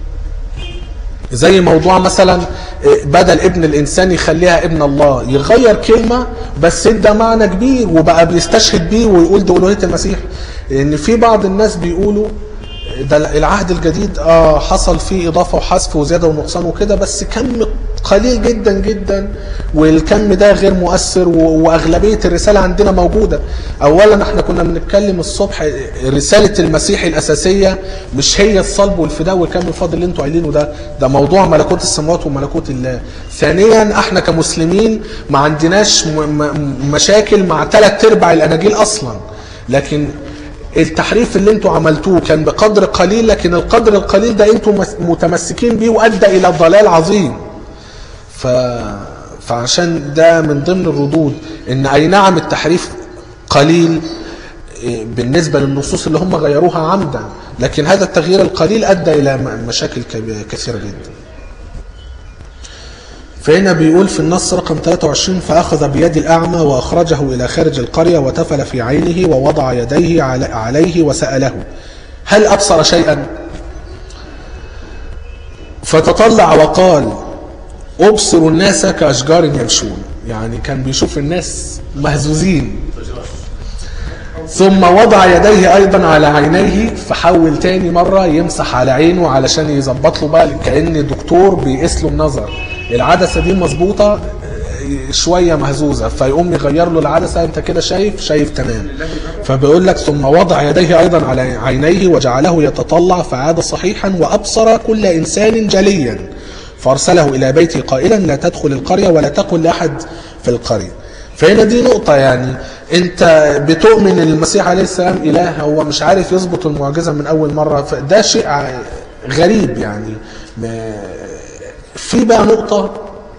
زي موضوع مثلا بدل ابن الانسان يخليها ابن الله يغير كلمه بس ادى معنى كبير وبقى بيستشهد بيه ويقول ده الوهيه المسيح ان في بعض الناس بيقولوا ده العهد الجديد اه حصل فيه اضافه وحذف وزياده ونقصان وكده بس كم قليل جدا جدا والكم ده غير مؤثر و- واغلبيه الرساله عندنا موجوده اولا احنا كنا بنتكلم الصبح رساله المسيح الاساسيه مش هي الصلب والفداء والكم الفاضل اللي انتوا قايلينه ده ده موضوع ملكوت السماوات وملكوت الله ثانيا احنا كمسلمين ما عندناش م- م- مشاكل مع ثلاث ارباع الاناجيل اصلا لكن التحريف اللي انتوا عملتوه كان بقدر قليل لكن القدر القليل ده انتوا مس- متمسكين بيه وادى الى ضلال عظيم ف... فعشان ده من ضمن الردود ان اي نعم التحريف قليل إيه، بالنسبة للنصوص اللي هم غيروها عمدا لكن هذا التغيير القليل ادى الى م- مشاكل كب- كثيرة جدا فهنا بيقول في النص رقم 23 فأخذ بيد الأعمى وأخرجه إلى خارج القرية وتفل في عينه ووضع يديه على- عليه وسأله هل أبصر شيئا فتطلع وقال أبصر الناس كأشجار يمشون يعني كان بيشوف الناس مهزوزين ثم وضع يديه ايضا على عينيه فحول تاني مره يمسح على عينه علشان يظبط له بقى كان دكتور بيقيس له النظر العدسه دي مظبوطه آه، شويه مهزوزه فيقوم يغير له العدسه انت كده شايف شايف تمام فبيقول لك ثم وضع يديه ايضا على عينيه وجعله يتطلع فعاد صحيحا وابصر كل انسان جليا فارسله الى بيته قائلا لا تدخل القريه ولا تقل لاحد في القريه فهنا دي نقطة يعني انت بتؤمن ان المسيح عليه السلام اله هو مش عارف يظبط المعجزة من اول مرة فده شيء ع- غريب يعني ما- في بقى نقطة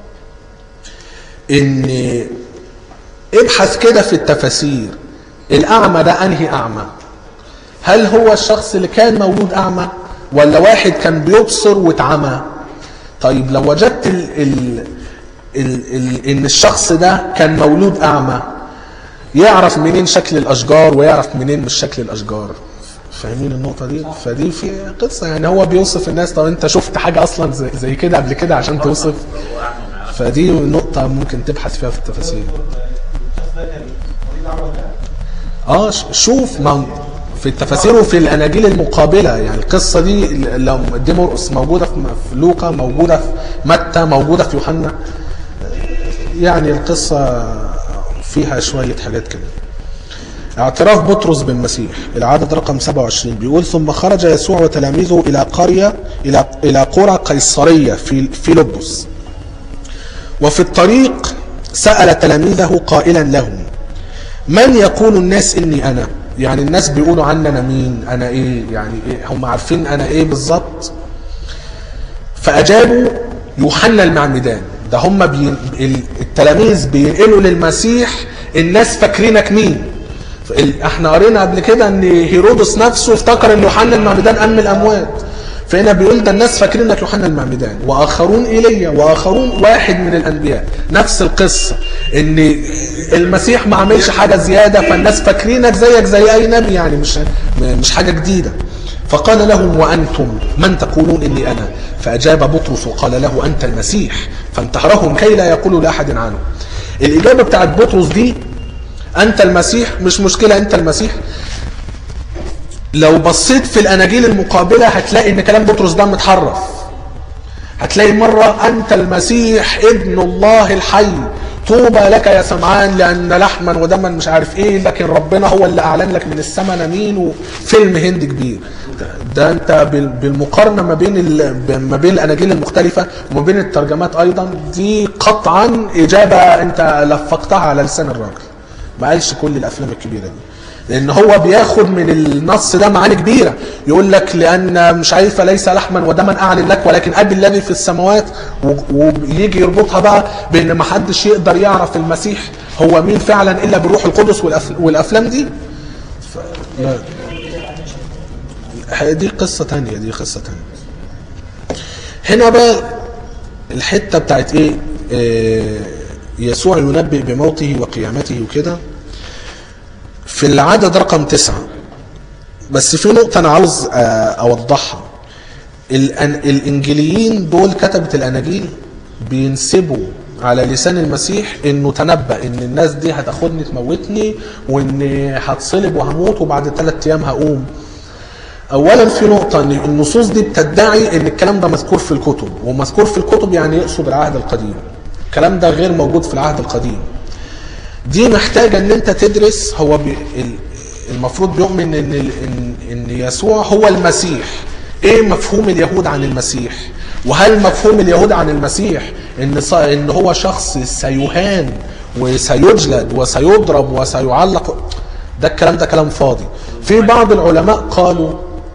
ان ابحث كده في التفاسير الاعمى ده انهي اعمى هل هو الشخص اللي كان مولود اعمى ولا واحد كان بيبصر واتعمى طيب لو وجدت ال ال ال ال ان الشخص ده كان مولود اعمى يعرف منين شكل الاشجار ويعرف منين مش شكل الاشجار فاهمين النقطة دي؟ فدي في قصة يعني هو بيوصف الناس طب انت شفت حاجة اصلا زي, زي كده قبل كده عشان توصف هو اعمى ما يعرفش فدي نقطة ممكن تبحث فيها في التفاسير اه ش- شوف ما هو في التفاسير وفي الاناجيل المقابله يعني القصه دي لو دي مرقس موجوده في في لوقا موجوده في متى موجوده في يوحنا يعني القصه فيها شويه حاجات كده اعتراف بطرس بالمسيح العدد رقم 27 بيقول ثم خرج يسوع وتلاميذه الى قريه الى الى قرى قيصريه في فيلبس وفي الطريق سال تلاميذه قائلا لهم من يقول الناس اني انا يعني الناس بيقولوا عني انا مين انا ايه يعني إيه هم عارفين انا ايه بالظبط فاجابوا يوحنا المعمدان ده هم بي... ال- التلاميذ بينقلوا للمسيح الناس فاكرينك مين ال- احنا قرينا قبل كده ان هيرودس نفسه افتكر ان يوحنا المعمدان قام من الاموات فهنا بيقول ده الناس فاكرينك يوحنا المعمدان واخرون ايليا واخرون واحد من الانبياء نفس القصه ان المسيح ما عملش حاجه زياده فالناس فاكرينك زيك زي اي نبي يعني مش مش حاجه جديده فقال لهم وانتم من تقولون اني انا فاجاب بطرس وقال له انت المسيح فانتهرهم كي لا يقولوا لاحد عنه الاجابه بتاعت بطرس دي انت المسيح مش مشكله انت المسيح لو بصيت في الاناجيل المقابله هتلاقي ان كلام بطرس ده متحرف هتلاقي مرة أنت المسيح ابن الله الحي طوبى لك يا سمعان لأن لحما ودما مش عارف إيه لكن ربنا هو اللي أعلن لك من السماء أنا مين وفيلم هندي كبير ده, ده أنت بال- بالمقارنة ما بين ال- ما بين الأناجيل المختلفة وما بين الترجمات أيضا دي قطعا إجابة أنت لفقتها على لسان الراجل ما قالش كل الأفلام الكبيرة دي لان هو بياخد من النص ده معاني كبيره يقول لك لان مش عارف فليس لحما ودما اعلن لك ولكن ابي الذي في السماوات و- ويجي يربطها بقى بان ما حدش يقدر يعرف المسيح هو مين فعلا الا بالروح القدس والأف- والافلام دي ف... لا. دي قصه تانية دي قصه تانية هنا بقى الحته بتاعت ايه آه، يسوع ينبئ بموته وقيامته وكده في العدد رقم تسعة بس في نقطة أنا عاوز آه، أوضحها الأن- الإنجيليين دول كتبة الأناجيل بينسبوا على لسان المسيح انه تنبأ ان الناس دي هتاخدني تموتني وان هتصلب وهموت وبعد ثلاث ايام هقوم اولا في نقطه ان النصوص دي بتدعي ان الكلام ده مذكور في الكتب ومذكور في الكتب يعني يقصد العهد القديم الكلام ده غير موجود في العهد القديم دي محتاجه ان انت تدرس هو بي ال- المفروض بيؤمن ان ال- ان ان يسوع هو المسيح ايه مفهوم اليهود عن المسيح وهل مفهوم اليهود عن المسيح ان ص- ان هو شخص سيهان وسيجلد وسيضرب وسيعلق ده الكلام ده كلام فاضي في بعض العلماء قالوا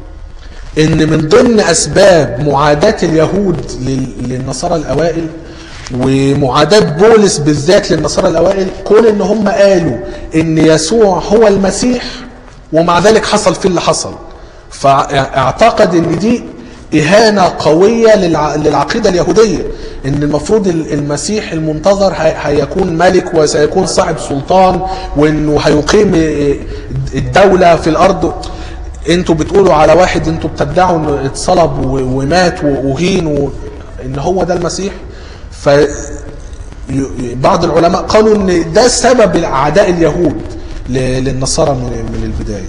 ان من ضمن اسباب معاداة اليهود لل- للنصارى الاوائل ومعاداة بولس بالذات للنصارى الاوائل كون ان هم قالوا ان يسوع هو المسيح ومع ذلك حصل فيه اللي حصل فاعتقد ان دي اهانة قوية للع- للعقيدة اليهودية ان المفروض ال- المسيح المنتظر هي- هيكون ملك وسيكون صاحب سلطان وانه هيقيم الدولة في الارض انتوا بتقولوا على واحد انتوا بتدعوا انه اتصلب و- ومات واهين و... ان هو ده المسيح ف ي- ي- بعض العلماء قالوا ان ده سبب اعداء اليهود ل- للنصارى من من البدايه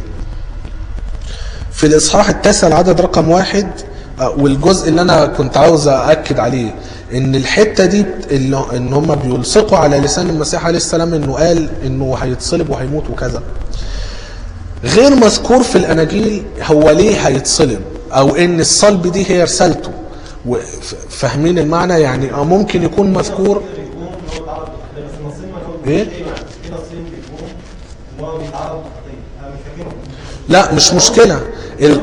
في الاصحاح التاسع العدد رقم واحد آه، والجزء اللي انا كنت عاوز ااكد عليه ان الحته دي بت- اللي- ان هم بيلصقوا على لسان المسيح عليه السلام انه قال انه هيتصلب وهيموت وكذا غير مذكور في الاناجيل هو ليه هيتصلب او ان الصلب دي هي رسالته و- ف- فاهمين المعنى يعني آه ممكن يكون مذكور ايه لا مش مشكله ال...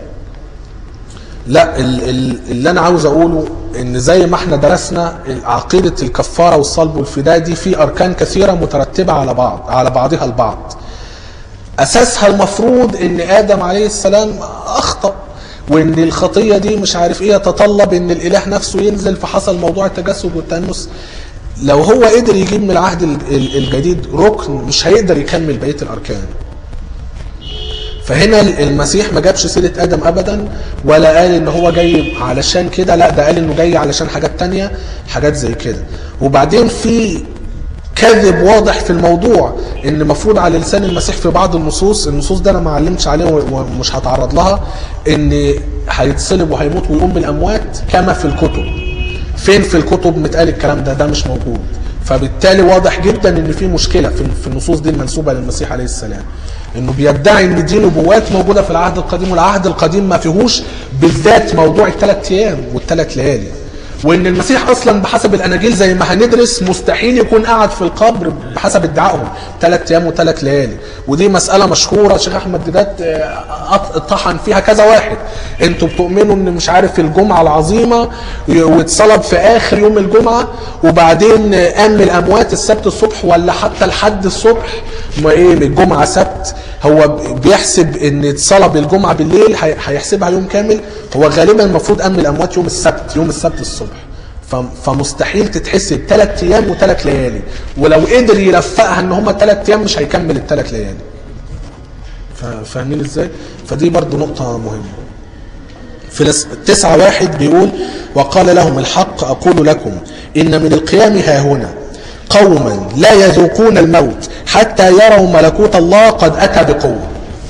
لا ال... ال... اللي انا عاوز اقوله ان زي ما احنا درسنا عقيده الكفاره والصلب والفداء دي في اركان كثيره مترتبه على بعض على بعضها البعض اساسها المفروض ان ادم عليه السلام اخطا وان الخطيه دي مش عارف ايه يتطلب ان الاله نفسه ينزل فحصل موضوع التجسد والتانس لو هو قدر يجيب من العهد ال- ال- الجديد ركن مش هيقدر يكمل بقيه الاركان فهنا المسيح ما جابش سيرة آدم أبدا ولا قال إن هو جاي علشان كده لا ده قال إنه جاي علشان حاجات تانية حاجات زي كده وبعدين في كذب واضح في الموضوع ان مفروض على لسان المسيح في بعض النصوص النصوص ده انا ما علمتش عليه ومش هتعرض لها ان هيتصلب وهيموت ويقوم من الاموات كما في الكتب فين في الكتب متقال الكلام ده ده مش موجود فبالتالي واضح جدا ان في مشكله في في النصوص دي المنسوبه للمسيح عليه السلام انه بيدعي ان دي نبوات موجوده في العهد القديم والعهد القديم ما فيهوش بالذات موضوع الثلاث ايام والثلاث ليالي وان المسيح اصلا بحسب الاناجيل زي ما هندرس مستحيل يكون قاعد في القبر بحسب ادعائهم ثلاث ايام وثلاث ليالي ودي مساله مشهوره الشيخ احمد ديدات آه، أط- طحن فيها كذا واحد انتوا بتؤمنوا ان مش عارف الجمعه العظيمه ي- واتصلب في اخر يوم الجمعه وبعدين آه، قام من الاموات السبت الصبح ولا حتى الحد الصبح ما ايه الجمعه سبت هو ب- بيحسب ان اتصلب الجمعه بالليل هي- هيحسبها يوم كامل هو غالبا المفروض قام من الاموات يوم السبت يوم السبت الصبح ف- فمستحيل تتحسب ثلاث ايام وثلاث ليالي ولو قدر يلفقها ان هم ثلاث ايام مش هيكمل الثلاث ليالي ف- فاهمين ازاي فدي برضو نقطه مهمه في الس- تسعة واحد بيقول وقال لهم الحق أقول لكم إن من القيام ها هنا قوما لا يذوقون الموت حتى يروا ملكوت الله قد أتى بقوة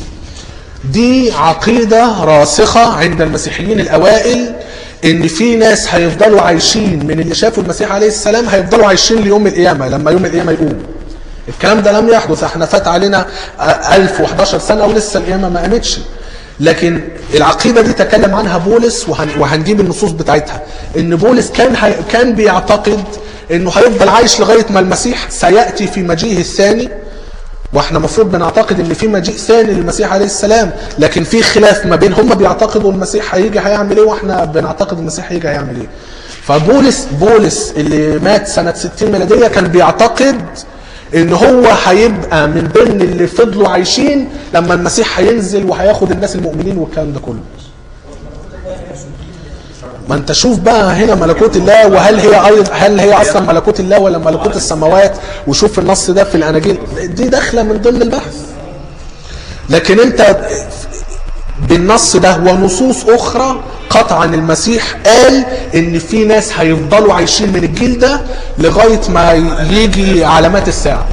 دي عقيدة راسخة عند المسيحيين الأوائل إن في ناس هيفضلوا عايشين من اللي شافوا المسيح عليه السلام هيفضلوا عايشين ليوم القيامة لما يوم القيامة يقوم الكلام ده لم يحدث احنا فات علينا آه، 1011 سنة ولسه القيامة ما قامتش لكن العقيدة دي تكلم عنها بولس وهن وهنجيب النصوص بتاعتها ان بولس كان هي كان بيعتقد انه هيفضل عايش لغاية ما المسيح سيأتي في مجيئه الثاني واحنا المفروض بنعتقد ان في مجيء ثاني للمسيح عليه السلام لكن في خلاف ما بين هم بيعتقدوا المسيح هيجي هيعمل ايه واحنا بنعتقد المسيح هيجي هيعمل ايه فبولس بولس اللي مات سنة 60 ميلادية كان بيعتقد ان هو هيبقى من ضمن اللي فضلوا عايشين لما المسيح هينزل وهياخد الناس المؤمنين والكلام ده كله ما انت شوف بقى هنا ملكوت الله وهل هي أيضا هل هي اصلا ملكوت الله ولا ملكوت السماوات وشوف النص ده في الاناجيل دي داخله من ضمن البحث لكن انت بالنص ده ونصوص اخرى قطعا المسيح قال ان في ناس هيفضلوا عايشين من الجيل ده لغايه ما يجي علامات الساعه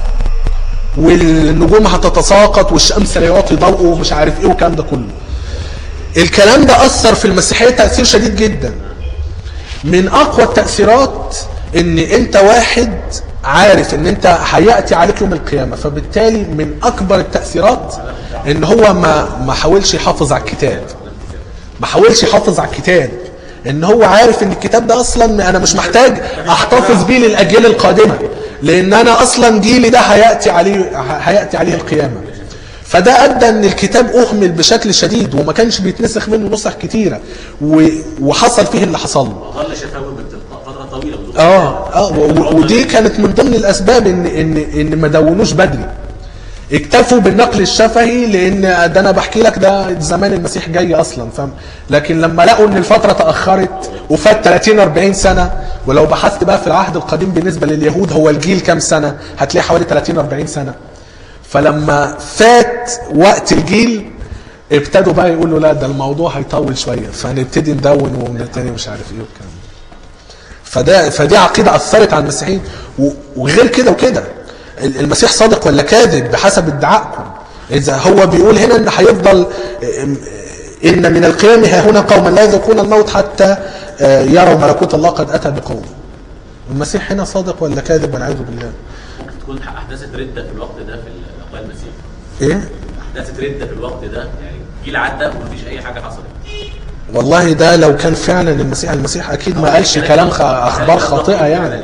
والنجوم هتتساقط والشمس لا يعطي ضوءه ومش عارف ايه والكلام ده كله الكلام ده اثر في المسيحيه تاثير شديد جدا من اقوى التاثيرات ان انت واحد عارف ان انت هياتي عليك يوم القيامه فبالتالي من اكبر التاثيرات ان هو ما ما حاولش يحافظ على الكتاب ما حاولش يحافظ على الكتاب ان هو عارف ان الكتاب ده اصلا انا مش محتاج احتفظ بيه للاجيال القادمه لان انا اصلا جيلي ده هياتي عليه هياتي عليه القيامه فده ادى ان الكتاب اهمل بشكل شديد وما كانش بيتنسخ منه نسخ كتيره و- وحصل فيه اللي حصل له ظل شفاوي بالتلقاء فتره طويله بدون اه اه و- و- ودي كانت من ضمن الاسباب ان ان ان ما دونوش بدري اكتفوا بالنقل الشفهي لان ده انا بحكي لك ده زمان المسيح جاي اصلا فاهم لكن لما لقوا ان الفتره تاخرت وفات 30 40 سنه ولو بحثت بقى في العهد القديم بالنسبه لليهود هو الجيل كام سنه هتلاقي حوالي 30 40 سنه فلما فات وقت الجيل ابتدوا بقى يقولوا لا ده الموضوع هيطول شويه فنبتدي ندون ونبتدي مش عارف ايه والكلام ده فده فدي عقيده اثرت على المسيحيين و- وغير كده وكده ال- المسيح صادق ولا كاذب بحسب ادعائكم اذا هو بيقول هنا ان هيفضل ام- ان من القيام ها هنا قوما لا يذوقون الموت حتى اه، يروا ملكوت الله قد اتى بقوم المسيح هنا صادق ولا كاذب والعياذ بالله تكون احداثت رده في الوقت ده في اقوال المسيح ايه احداثت رده في الوقت ده يعني جيل عدى ومفيش اي حاجه حصلت والله ده لو كان فعلا المسيح المسيح اكيد ما قالش كلام خ- اخبار خاطئه يعني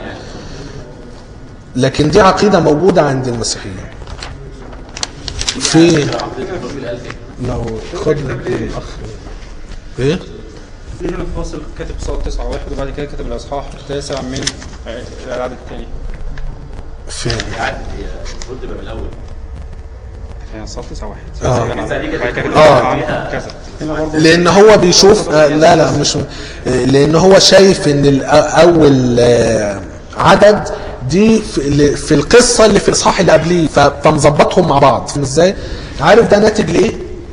لكن دي عقيده موجوده عند المسيحيين في عقيده الرسول قال كده لو خد لك الاخ ايه في هنا فاصل كاتب صوت 9 واحد وبعد كده كاتب الاصحاح التاسع من آه، العدد الثاني فين يعني هي المفروض تبقى من الاول يعني صوت 9 واحد آه. بعد كده كاتب آه. عن كذا هنا برضه لان هو بيشوف آه لا لا مش آه، لان هو شايف ان ال- اول آه، عدد دي في, في القصه اللي في الاصحاح اللي قبليه ف- فمظبطهم مع بعض فاهم ازاي عارف ده ناتج ليه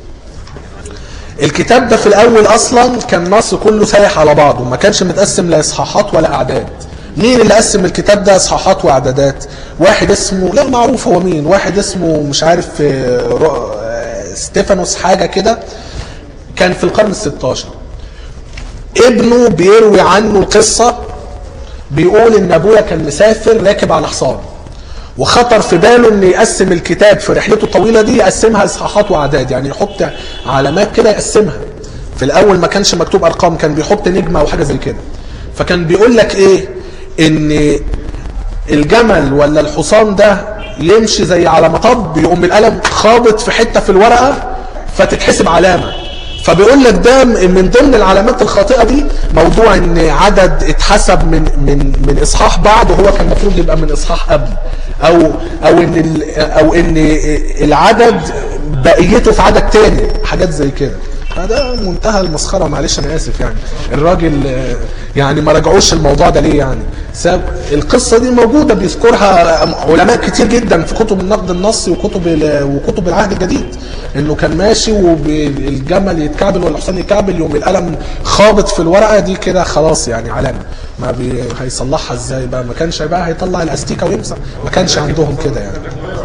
الكتاب ده في الاول اصلا كان نص كله سايح على بعضه ما كانش متقسم لا اصحاحات ولا اعداد مين اللي قسم الكتاب ده اصحاحات واعدادات واحد اسمه لا معروف هو مين واحد اسمه مش عارف آه، رو- آه، ستيفانوس حاجه كده كان في القرن ال16 ابنه بيروي عنه القصه بيقول ان ابويا كان مسافر راكب على حصان وخطر في باله ان يقسم الكتاب في رحلته الطويله دي يقسمها اصحاحات واعداد يعني يحط علامات كده يقسمها في الاول ما كانش مكتوب ارقام كان بيحط نجمه او حاجه زي كده فكان بيقول لك ايه ان الجمل ولا الحصان ده يمشي زي على مطب يقوم القلم خابط في حته في الورقه فتتحسب علامه فبيقول لك ده من ضمن العلامات الخاطئه دي موضوع ان عدد اتحسب من من من اصحاح بعد وهو كان المفروض يبقى من اصحاح قبل او او ان ال- او ان العدد بقيته في عدد تاني حاجات زي كده فده منتهى المسخره معلش انا اسف يعني الراجل آه، يعني ما راجعوش الموضوع ده ليه يعني ساب القصه دي موجوده بيذكرها علماء كتير جدا في كتب النقد النصي وكتب ال- وكتب العهد الجديد انه كان ماشي والجمل يتكعبل والحصان يتكعبل يوم القلم خابط في الورقه دي كده خلاص يعني علامه ما بي هيصلحها ازاي بقى ما كانش بقى هيطلع الاستيكه ويمسح ما كانش عندهم كده يعني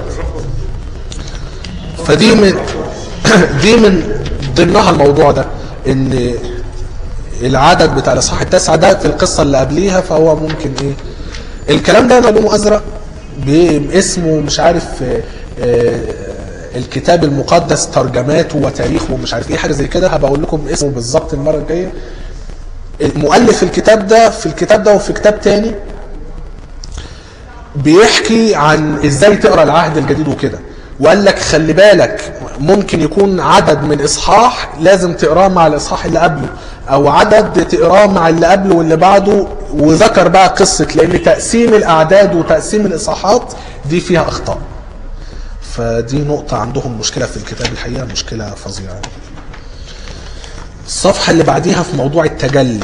فدي من دي من ضمنها الموضوع ده ان العدد بتاع الاصحاح التاسع ده في القصه اللي قبليها فهو ممكن ايه الكلام ده انا لونه ازرق باسمه مش عارف آه، آه، الكتاب المقدس ترجماته وتاريخه ومش عارف ايه حاجه زي كده هبقى اقول لكم اسمه بالظبط المره الجايه مؤلف الكتاب ده في الكتاب ده وفي كتاب تاني بيحكي عن ازاي تقرا العهد الجديد وكده وقال لك خلي بالك ممكن يكون عدد من اصحاح لازم تقراه مع الاصحاح اللي قبله او عدد تقراه مع اللي قبله واللي بعده وذكر بقى قصه لان تقسيم الاعداد وتقسيم الاصحاحات دي فيها اخطاء فدي نقطه عندهم مشكله في الكتاب الحقيقه مشكله فظيعه الصفحه اللي بعديها في موضوع التجلي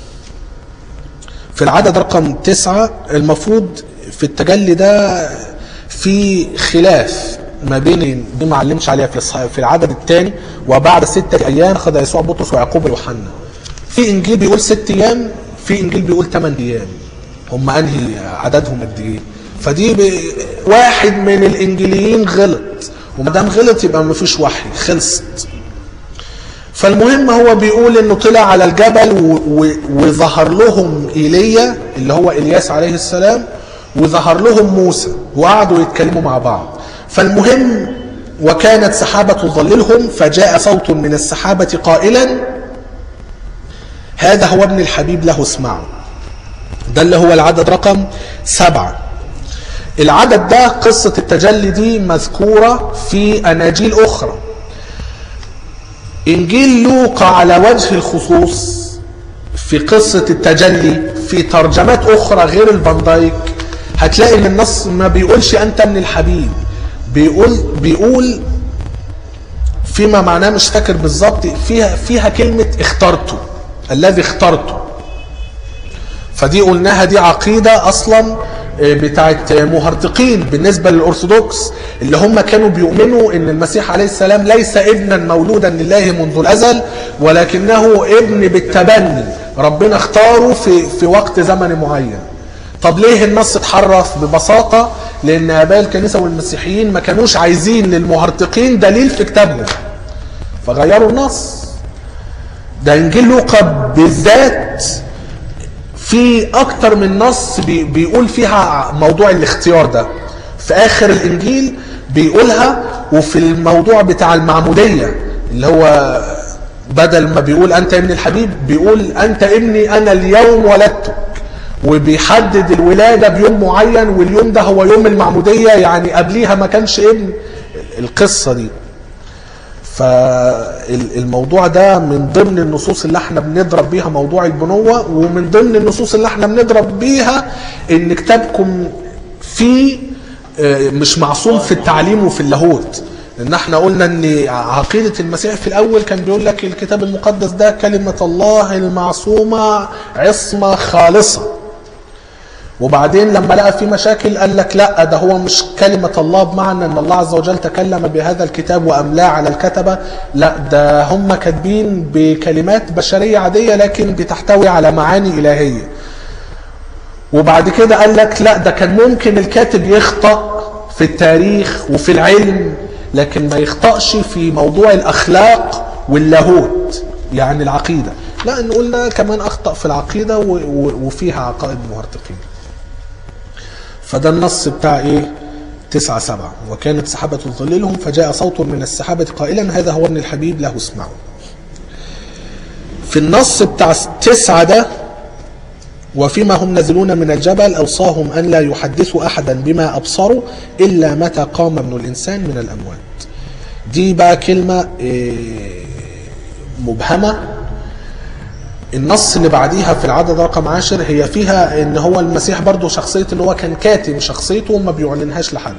في العدد رقم تسعة المفروض في التجلي ده في خلاف ما بين دي ما علمش عليها في الصح- في العدد الثاني وبعد ستة ايام اخذ يسوع بطرس ويعقوب ويوحنا في انجيل بيقول ست ايام في انجيل بيقول ثمان ايام هم انهي عددهم قد ايه فدي ب... واحد من الانجيليين غلط وما دام غلط يبقى ما فيش وحي خلصت فالمهم هو بيقول انه طلع على الجبل و- و- وظهر لهم ايليا اللي هو الياس عليه السلام وظهر لهم موسى وقعدوا يتكلموا مع بعض فالمهم وكانت سحابة تظللهم فجاء صوت من السحابة قائلا هذا هو ابن الحبيب له اسمعوا ده اللي هو العدد رقم سبعة العدد ده قصة التجلي دي مذكورة في أناجيل أخرى انجيل لوقا على وجه الخصوص في قصة التجلي في ترجمات اخرى غير الفاندايك هتلاقي ان النص ما بيقولش انت من الحبيب بيقول بيقول فيما معناه مش فاكر بالظبط فيها فيها كلمة اخترته الذي اخترته فدي قلناها دي عقيدة أصلا آه، بتاعت مهرطقين بالنسبة للأرثوذكس اللي هم كانوا بيؤمنوا أن المسيح عليه السلام ليس ابنا مولودا لله منذ الأزل ولكنه ابن بالتبني ربنا اختاره في, في وقت زمن معين طب ليه النص اتحرف ببساطة لأن آباء الكنيسة والمسيحيين ما كانوش عايزين للمهرطقين دليل في كتابهم فغيروا النص ده انجيل لوقا بالذات في اكتر من نص بي بيقول فيها موضوع الاختيار ده في اخر الانجيل بيقولها وفي الموضوع بتاع المعمودية اللي هو بدل ما بيقول انت ابن الحبيب بيقول انت ابني انا اليوم ولدتك وبيحدد الولادة بيوم معين واليوم ده هو يوم المعمودية يعني قبليها ما كانش ابن القصة دي فالموضوع ده من ضمن النصوص اللي احنا بنضرب بيها موضوع البنوة ومن ضمن النصوص اللي احنا بنضرب بيها ان كتابكم فيه آه، مش معصوم في التعليم وفي اللاهوت لان احنا قلنا ان عقيدة المسيح في الاول كان بيقول لك الكتاب المقدس ده كلمة الله المعصومة عصمة خالصة وبعدين لما لقى في مشاكل قال لك لا ده هو مش كلمة الله بمعنى ان الله عز وجل تكلم بهذا الكتاب واملاه على الكتبة لا ده هم كاتبين بكلمات بشرية عادية لكن بتحتوي على معاني الهية وبعد كده قال لك لا ده كان ممكن الكاتب يخطأ في التاريخ وفي العلم لكن ما يخطأش في موضوع الأخلاق واللاهوت يعني العقيدة لا نقول ده كمان أخطأ في العقيدة و- و- وفيها عقائد مهرطقين فده النص بتاع ايه تسعة سبعة وكانت سحابة تظللهم فجاء صوت من السحابة قائلا هذا هو ابن الحبيب له اسمعوا في النص بتاع تسعة ده وفيما هم نازلون من الجبل أوصاهم أن لا يحدثوا أحدا بما أبصروا إلا متى قام ابن الإنسان من الأموات دي بقى كلمة إيه، مبهمة النص اللي بعديها في العدد رقم عاشر هي فيها ان هو المسيح برضه شخصية ان هو كان كاتم شخصيته وما بيعلنهاش لحد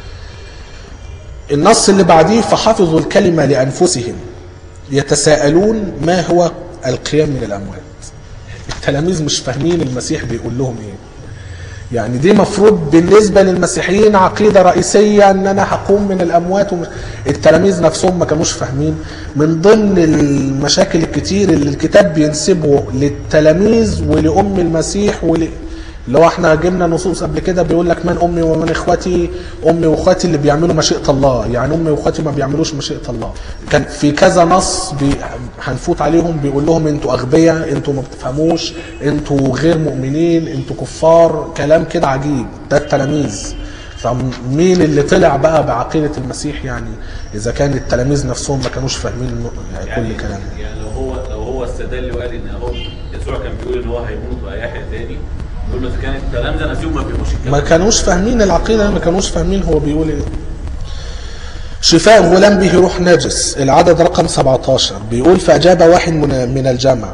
النص اللي بعديه فحفظوا الكلمة لأنفسهم يتساءلون ما هو القيام من الأموات التلاميذ مش فاهمين المسيح بيقول لهم ايه يعني دي مفروض بالنسبة للمسيحيين عقيدة رئيسية ان انا هقوم من الاموات ومش التلاميذ نفسهم ما كانوش فاهمين من ضمن المشاكل الكتير اللي الكتاب بينسبه للتلاميذ ولأم المسيح ول... لو احنا جبنا نصوص قبل كده بيقول لك من امي ومن اخواتي امي واخواتي اللي بيعملوا مشيئه الله يعني امي واخواتي ما بيعملوش مشيئه الله كان في كذا نص بي هنفوت عليهم بيقول لهم انتوا اغبياء انتوا ما بتفهموش انتوا غير مؤمنين انتوا كفار كلام كده عجيب ده التلاميذ فمين اللي طلع بقى بعقيده المسيح يعني اذا كان التلاميذ نفسهم ما كانوش فاهمين يعني كل كلام يعني لو هو لو هو استدل وقال ان هو يسوع كان بيقول ان هو هيموت وهيحيا تاني يقول له اذا كان الكلام ده نفسهم ما بيقولوش الكلام ما كانوش فاهمين العقيدة ما كانوش فاهمين هو بيقول ايه شفاء غلام به روح نجس العدد رقم 17 بيقول فأجاب واحد من, من الجمع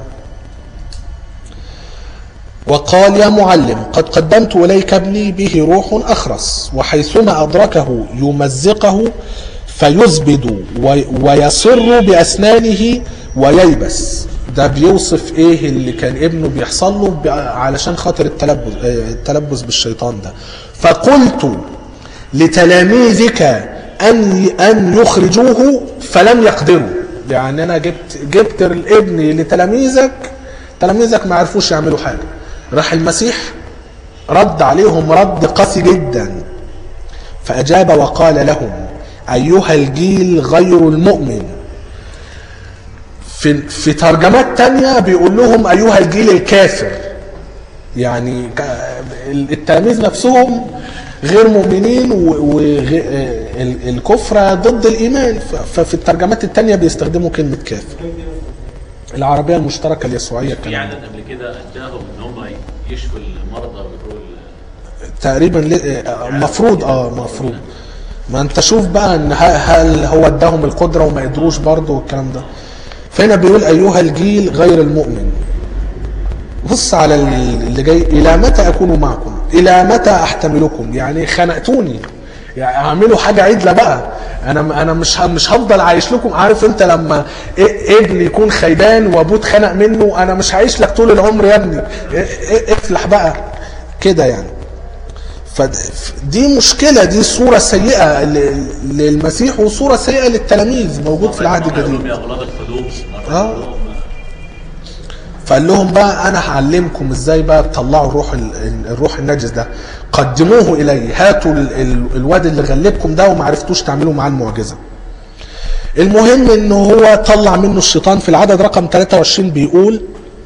وقال يا معلم قد قدمت إليك ابني به روح أخرس وحيثما أدركه يمزقه فيزبد وي- ويصر بأسنانه وييبس ده بيوصف ايه اللي كان ابنه بيحصل له ب- علشان خاطر التلبس آه، التلبس بالشيطان ده فقلت لتلاميذك ان ان يخرجوه فلم يقدروا يعني انا جبت جبت الابن لتلاميذك تلاميذك ما عرفوش يعملوا حاجه راح المسيح رد عليهم رد قاسي جدا فاجاب وقال لهم ايها الجيل غير المؤمن في في ترجمات تانية بيقول لهم ايها الجيل الكافر يعني ك- التلاميذ نفسهم غير مؤمنين والكفر ضد الايمان ف- ففي الترجمات التانية بيستخدموا كلمة كافر العربية المشتركة اليسوعية في كمان عدد قبل كده اداهم ان هم يشفوا المرضى ويقولوا تقريبا المفروض اه مفروض ما انت شوف بقى ان ه- هل هو اداهم القدره وما قدروش برضه والكلام ده فهنا بيقول ايها الجيل غير المؤمن بص على اللي جاي الى متى اكون معكم الى متى احتملكم يعني خنقتوني يعني اعملوا حاجه عدله بقى انا انا مش ه- مش هفضل عايش لكم عارف انت لما إيه- ابن يكون خيبان وابوه اتخنق منه انا مش هعيش لك طول العمر يا ابني إيه- إيه- افلح بقى كده يعني فدي مشكله دي صوره سيئه ل- للمسيح وصوره سيئه للتلاميذ موجود في العهد يقول لهم الجديد يا اولاد القلوب آه. فقال لهم بقى انا هعلمكم ازاي بقى تطلعوا الروح ال- الروح النجس ده قدموه الي هاتوا ال- ال- الواد اللي غلبكم ده وما عرفتوش تعملوا معاه المعجزه المهم ان هو طلع منه الشيطان في العدد رقم 23 بيقول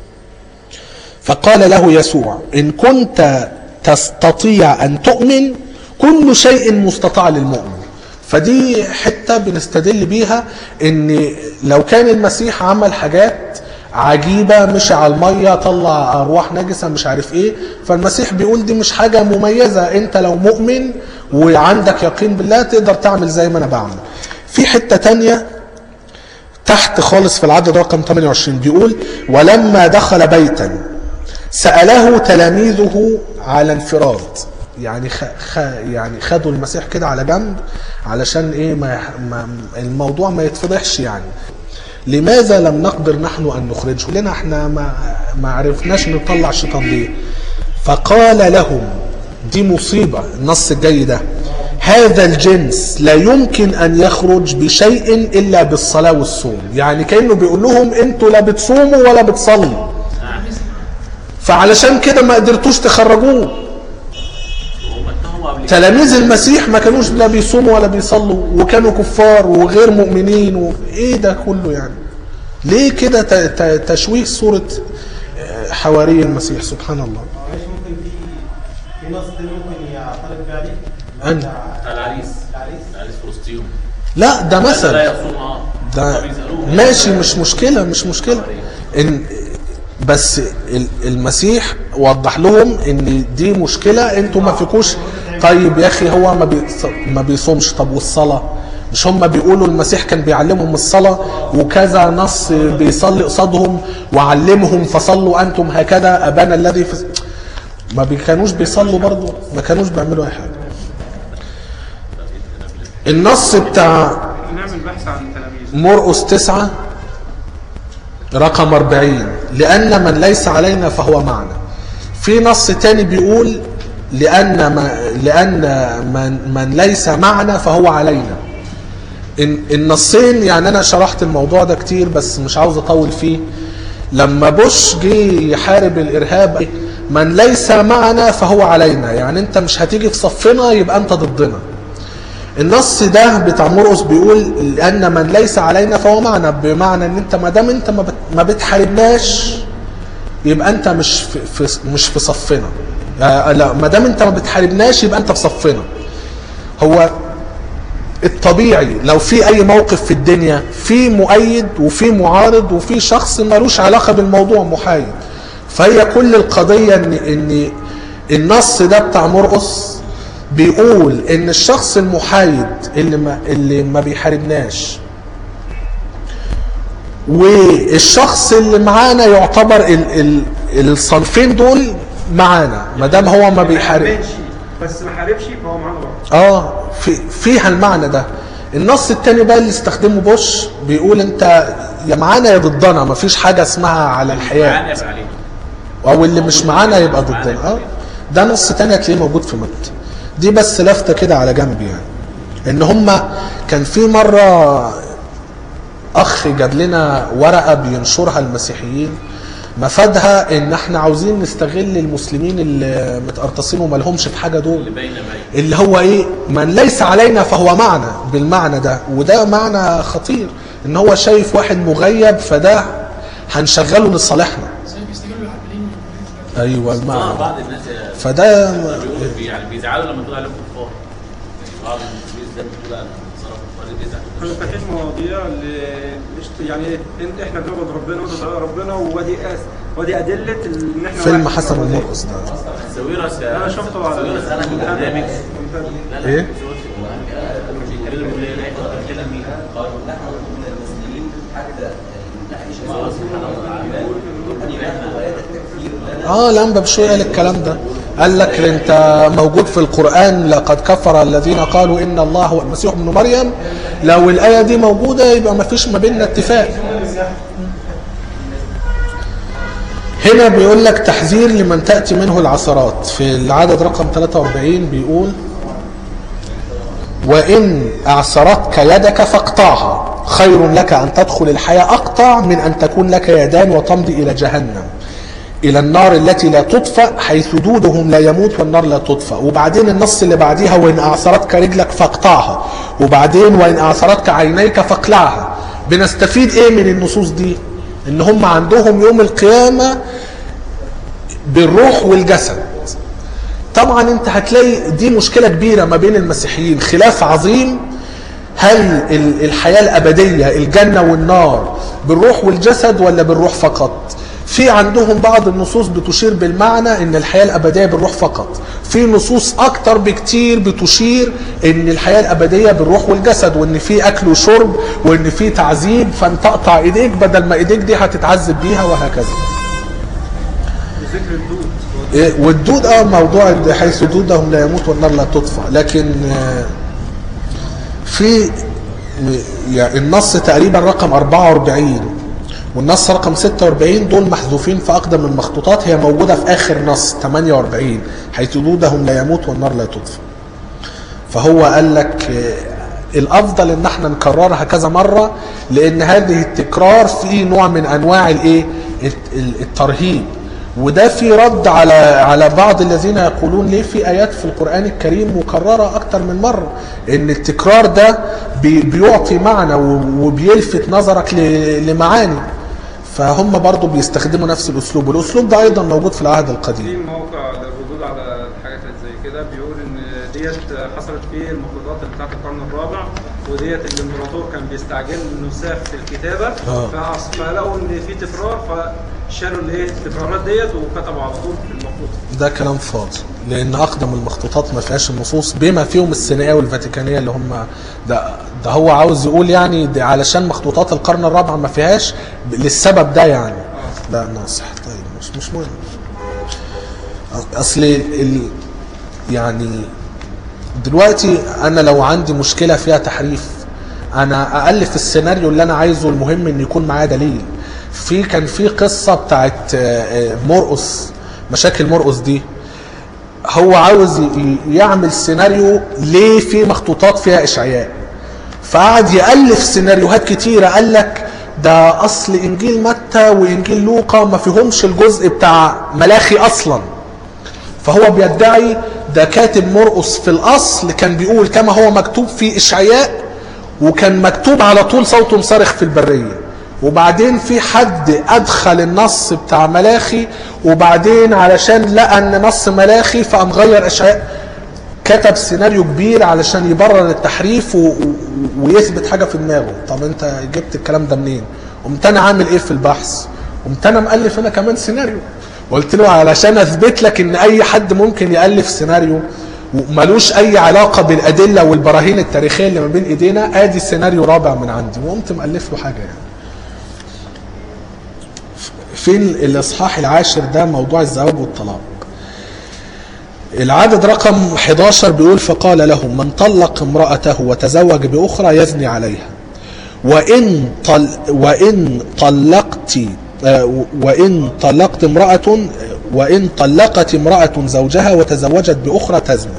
فقال له يسوع ان كنت تستطيع ان تؤمن كل شيء مستطاع للمؤمن فدي حته بنستدل بيها ان لو كان المسيح عمل حاجات عجيبه مشي على الميه طلع ارواح نجسه مش عارف ايه فالمسيح بيقول دي مش حاجه مميزه انت لو مؤمن وعندك يقين بالله تقدر تعمل زي ما انا بعمل في حته تانية تحت خالص في العدد رقم 28 بيقول ولما دخل بيتا سأله تلاميذه على انفراد يعني خ... خ... يعني خدوا المسيح كده على جنب علشان ايه ما... يح- ما الموضوع ما يتفضحش يعني لماذا لم نقدر نحن ان نخرجه لنا احنا ما ما عرفناش نطلع الشيطان ليه فقال لهم دي مصيبة النص الجاي ده هذا الجنس لا يمكن ان يخرج بشيء الا بالصلاة والصوم يعني كأنه بيقول لهم انتوا لا بتصوموا ولا بتصلوا فعلشان كده ما قدرتوش تخرجوه هم اتهموا قبل كده تلاميذ المسيح ما كانوش لا بيصوموا ولا بيصلوا وكانوا كفار وغير مؤمنين وايه ده كله يعني ليه كده ت- ت- تشويه صورة آه، حواري المسيح سبحان الله معلش ممكن في في نص تاني ممكن يعترض بيه عليه أنا. بتاع العريس العريس العريس في وسطهم لا ده لا مثل يصوم اه ده فبيسألوه ماشي مش مشكلة مش مشكلة إن بس ال- المسيح وضح لهم ان دي مشكلة انتوا ما فيكوش طيب يا اخي هو ما بيص- ما بيصومش طب والصلاة مش هم بيقولوا المسيح كان بيعلمهم الصلاة وكذا نص بيصلي قصادهم وعلمهم فصلوا انتم هكذا ابانا الذي في ما بي- كانوش بيصلوا برضو ما كانوش بيعملوا اي حاجة النص بتاع نعمل بحث عن تلاميذ مرقس تسعة رقم 40 لأن من ليس علينا فهو معنا في نص تاني بيقول لأن ما لأن من, من ليس معنا فهو علينا إن النصين يعني أنا شرحت الموضوع ده كتير بس مش عاوز أطول فيه لما بوش جه يحارب الإرهاب من ليس معنا فهو علينا يعني أنت مش هتيجي في صفنا يبقى أنت ضدنا النص ده بتاع مرقس بيقول لان من ليس علينا فهو معنا بمعنى ان انت ما دام انت ما بت- ما بتحاربناش يبقى انت مش في, في مش في صفنا آه لا ما دام انت ما بتحاربناش يبقى انت في صفنا هو الطبيعي لو في اي موقف في الدنيا في مؤيد وفي معارض وفي شخص ملوش علاقه بالموضوع محايد فهي كل القضيه ان ان النص ده بتاع مرقس بيقول ان الشخص المحايد اللي ما اللي ما بيحاربناش والشخص اللي معانا يعتبر ال ال الصنفين دول معانا ما دام هو ما بيحارب حاربش بس ما حاربش فهو معانا برضه اه في فيها المعنى ده النص التاني بقى اللي استخدمه بوش بيقول انت يا معانا يا ضدنا مفيش حاجه اسمها على الحياه معانا يبقى علينا او اللي مش معانا يبقى ضدنا اه ده نص تاني هتلاقيه موجود في متى دي بس لفته كده على جنب يعني ان هما كان في مره اخ جاب لنا ورقه بينشرها المسيحيين مفادها ان احنا عاوزين نستغل المسلمين اللي متقرطصين وما لهمش في حاجه دول اللي باينه باينه اللي هو ايه من ليس علينا فهو معنا بالمعنى ده وده معنى خطير ان هو شايف واحد مغيب فده هنشغله لصالحنا زي بيستغلوا العاملين ايوه آه، المعنى بعض الناس فده بيقولوا بي- يعني بيزعلوا لما تقول عليهم كفار بعض الناس ده بتقول على صرف كفار بيزعل احنا فاتحين مواضيع اللي مش يعني انت احنا بنعبد ربنا وانت بتعبد ربنا ودي أس ودي ادله ان احنا فيلم واحد. حسن ومرقص ده سويرس انا شفته على سويرس انا في البرنامج لا لا إيه؟ سويرس بيتكلم يقول ايه بيتكلم مين؟ قالوا نحن من المسلمين حتى الله سبحانه وتعالى اه لمبه بشويه قال الكلام ده قال لك انت موجود في القران لقد كفر الذين قالوا ان الله هو المسيح ابن مريم لو الايه دي موجوده يبقى ما فيش ما بيننا اتفاق هنا بيقول لك تحذير لمن تاتي منه العثرات في العدد رقم 43 بيقول وإن أعسرتك يدك فاقطعها خير لك أن تدخل الحياة أقطع من أن تكون لك يدان وتمضي إلى جهنم إلى النار التي لا تطفأ حيث دودهم لا يموت والنار لا تطفأ وبعدين النص اللي بعديها وإن أعسرتك رجلك فاقطعها وبعدين وإن أعسرتك عينيك فاقلعها بنستفيد إيه من النصوص دي إن هم عندهم يوم القيامة بالروح والجسد طبعا انت هتلاقي دي مشكلة كبيرة ما بين المسيحيين خلاف عظيم هل ال- الحياة الأبدية الجنة والنار بالروح والجسد ولا بالروح فقط في عندهم بعض النصوص بتشير بالمعنى ان الحياة الأبدية بالروح فقط في نصوص أكتر بكتير بتشير ان الحياة الأبدية بالروح والجسد وان في أكل وشرب وان في تعذيب فانت تقطع ايديك بدل ما ايديك دي هتتعذب بيها وهكذا ذكر الدود إيه، والدود اه موضوع د- حيث دودهم لا يموت والنار لا تطفى لكن آه، في م- يعني النص تقريبا رقم 44 والنص رقم 46 دول محذوفين في اقدم المخطوطات هي موجوده في اخر نص 48 حيث دودهم لا يموت والنار لا تطفى فهو قال لك آه، الافضل ان احنا نكررها كذا مره لان هذه التكرار فيه نوع من انواع الايه الت- ال- الترهيب وده في رد على على بعض الذين يقولون ليه في ايات في القران الكريم مكرره اكتر من مره ان التكرار ده بي- بيعطي معنى و- وبيلفت نظرك ل- لمعاني فهم برضو بيستخدموا نفس الاسلوب والاسلوب ده ايضا موجود في العهد في القديم موقع للردود على الحاجات اللي زي كده بيقول ان ديت حصلت في المخطوطات بتاعت القرن الرابع وديت الامبراطور كان بيستعجل النساخ في الكتابه آه. فأص- فلقوا ان في تكرار فشالوا الايه التكرارات ديت وكتبوا على طول في المخطوطه ده كلام فاضي لان اقدم المخطوطات ما فيهاش النصوص بما فيهم السينائيه والفاتيكانيه اللي هم ده ده هو عاوز يقول يعني ده علشان مخطوطات القرن الرابع ما فيهاش للسبب ده يعني لا ناصح طيب مش مش مهم اصل ال يعني دلوقتي انا لو عندي مشكله فيها تحريف انا الف السيناريو اللي انا عايزه المهم ان يكون معايا دليل في كان في قصه بتاعت آه، آه، مرقس مشاكل مرقس دي هو عاوز ي- يعمل سيناريو ليه في مخطوطات فيها اشعياء فقعد يالف سيناريوهات كتيره قال لك ده اصل انجيل متى وانجيل لوقا ما فيهمش الجزء بتاع ملاخي اصلا فهو بيدعي ده كاتب مرقس في الاصل كان بيقول كما هو مكتوب في اشعياء وكان مكتوب على طول صوته صارخ في البريه وبعدين في حد ادخل النص بتاع ملاخي وبعدين علشان لقى ان نص ملاخي فقام غير اشعياء كتب سيناريو كبير علشان يبرر التحريف و... و... ويثبت حاجه في دماغه طب انت جبت الكلام ده منين قمت انا عامل ايه في البحث قمت انا مؤلف انا كمان سيناريو قلت له علشان اثبت لك ان اي حد ممكن يالف سيناريو وملوش اي علاقه بالادله والبراهين التاريخيه اللي ما بين ايدينا ادي سيناريو رابع من عندي وقمت مؤلف له حاجه يعني فين الاصحاح العاشر ده موضوع الزواج والطلاق العدد رقم 11 بيقول فقال له من طلق امرأته وتزوج بأخرى يزني عليها وإن طل وإن طلقت آه، وإن طلقت امرأة وإن طلقت امرأة زوجها وتزوجت بأخرى تزني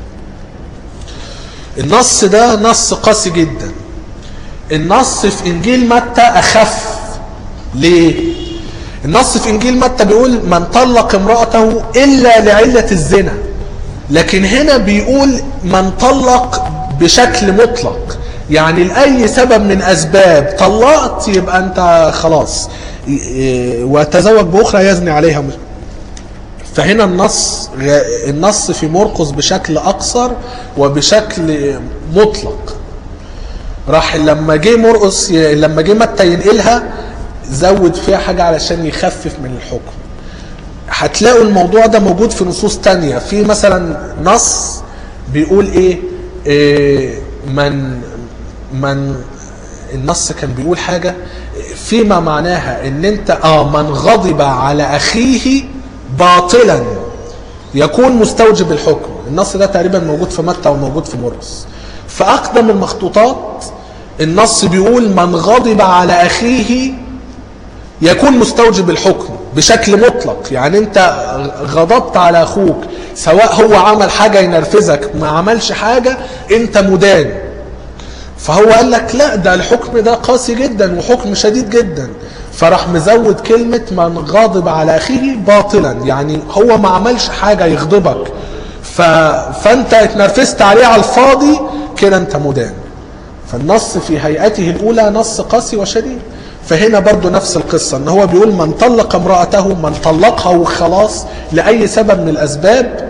النص ده نص قاسي جدا النص في إنجيل متى أخف ليه؟ النص في انجيل متى بيقول من طلق امرأته الا لعلة الزنا لكن هنا بيقول من طلق بشكل مطلق يعني لأي سبب من أسباب طلقت يبقى أنت خلاص وتزوج بأخرى يزني عليها فهنا النص النص في مرقس بشكل أقصر وبشكل مطلق راح لما جه مرقس لما جه متى ينقلها زود فيها حاجة علشان يخفف من الحكم هتلاقوا الموضوع ده موجود في نصوص تانية في مثلا نص بيقول ايه, إيه من من النص كان بيقول حاجة فيما معناها ان انت اه من غضب على اخيه باطلا يكون مستوجب الحكم النص ده تقريبا موجود في متى وموجود في مرقس فاقدم المخطوطات النص بيقول من غضب على اخيه يكون مستوجب الحكم بشكل مطلق يعني انت غضبت على اخوك سواء هو عمل حاجة ينرفزك ما عملش حاجة انت مدان فهو قال لك لا ده الحكم ده قاسي جدا وحكم شديد جدا فراح مزود كلمة من غاضب على أخيه باطلا يعني هو ما عملش حاجة يغضبك ف... فأنت اتنرفزت عليه على الفاضي كده أنت مدان فالنص في هيئته الأولى نص قاسي وشديد فهنا برضو نفس القصة ان هو بيقول من طلق امرأته من طلقها وخلاص لأي سبب من الأسباب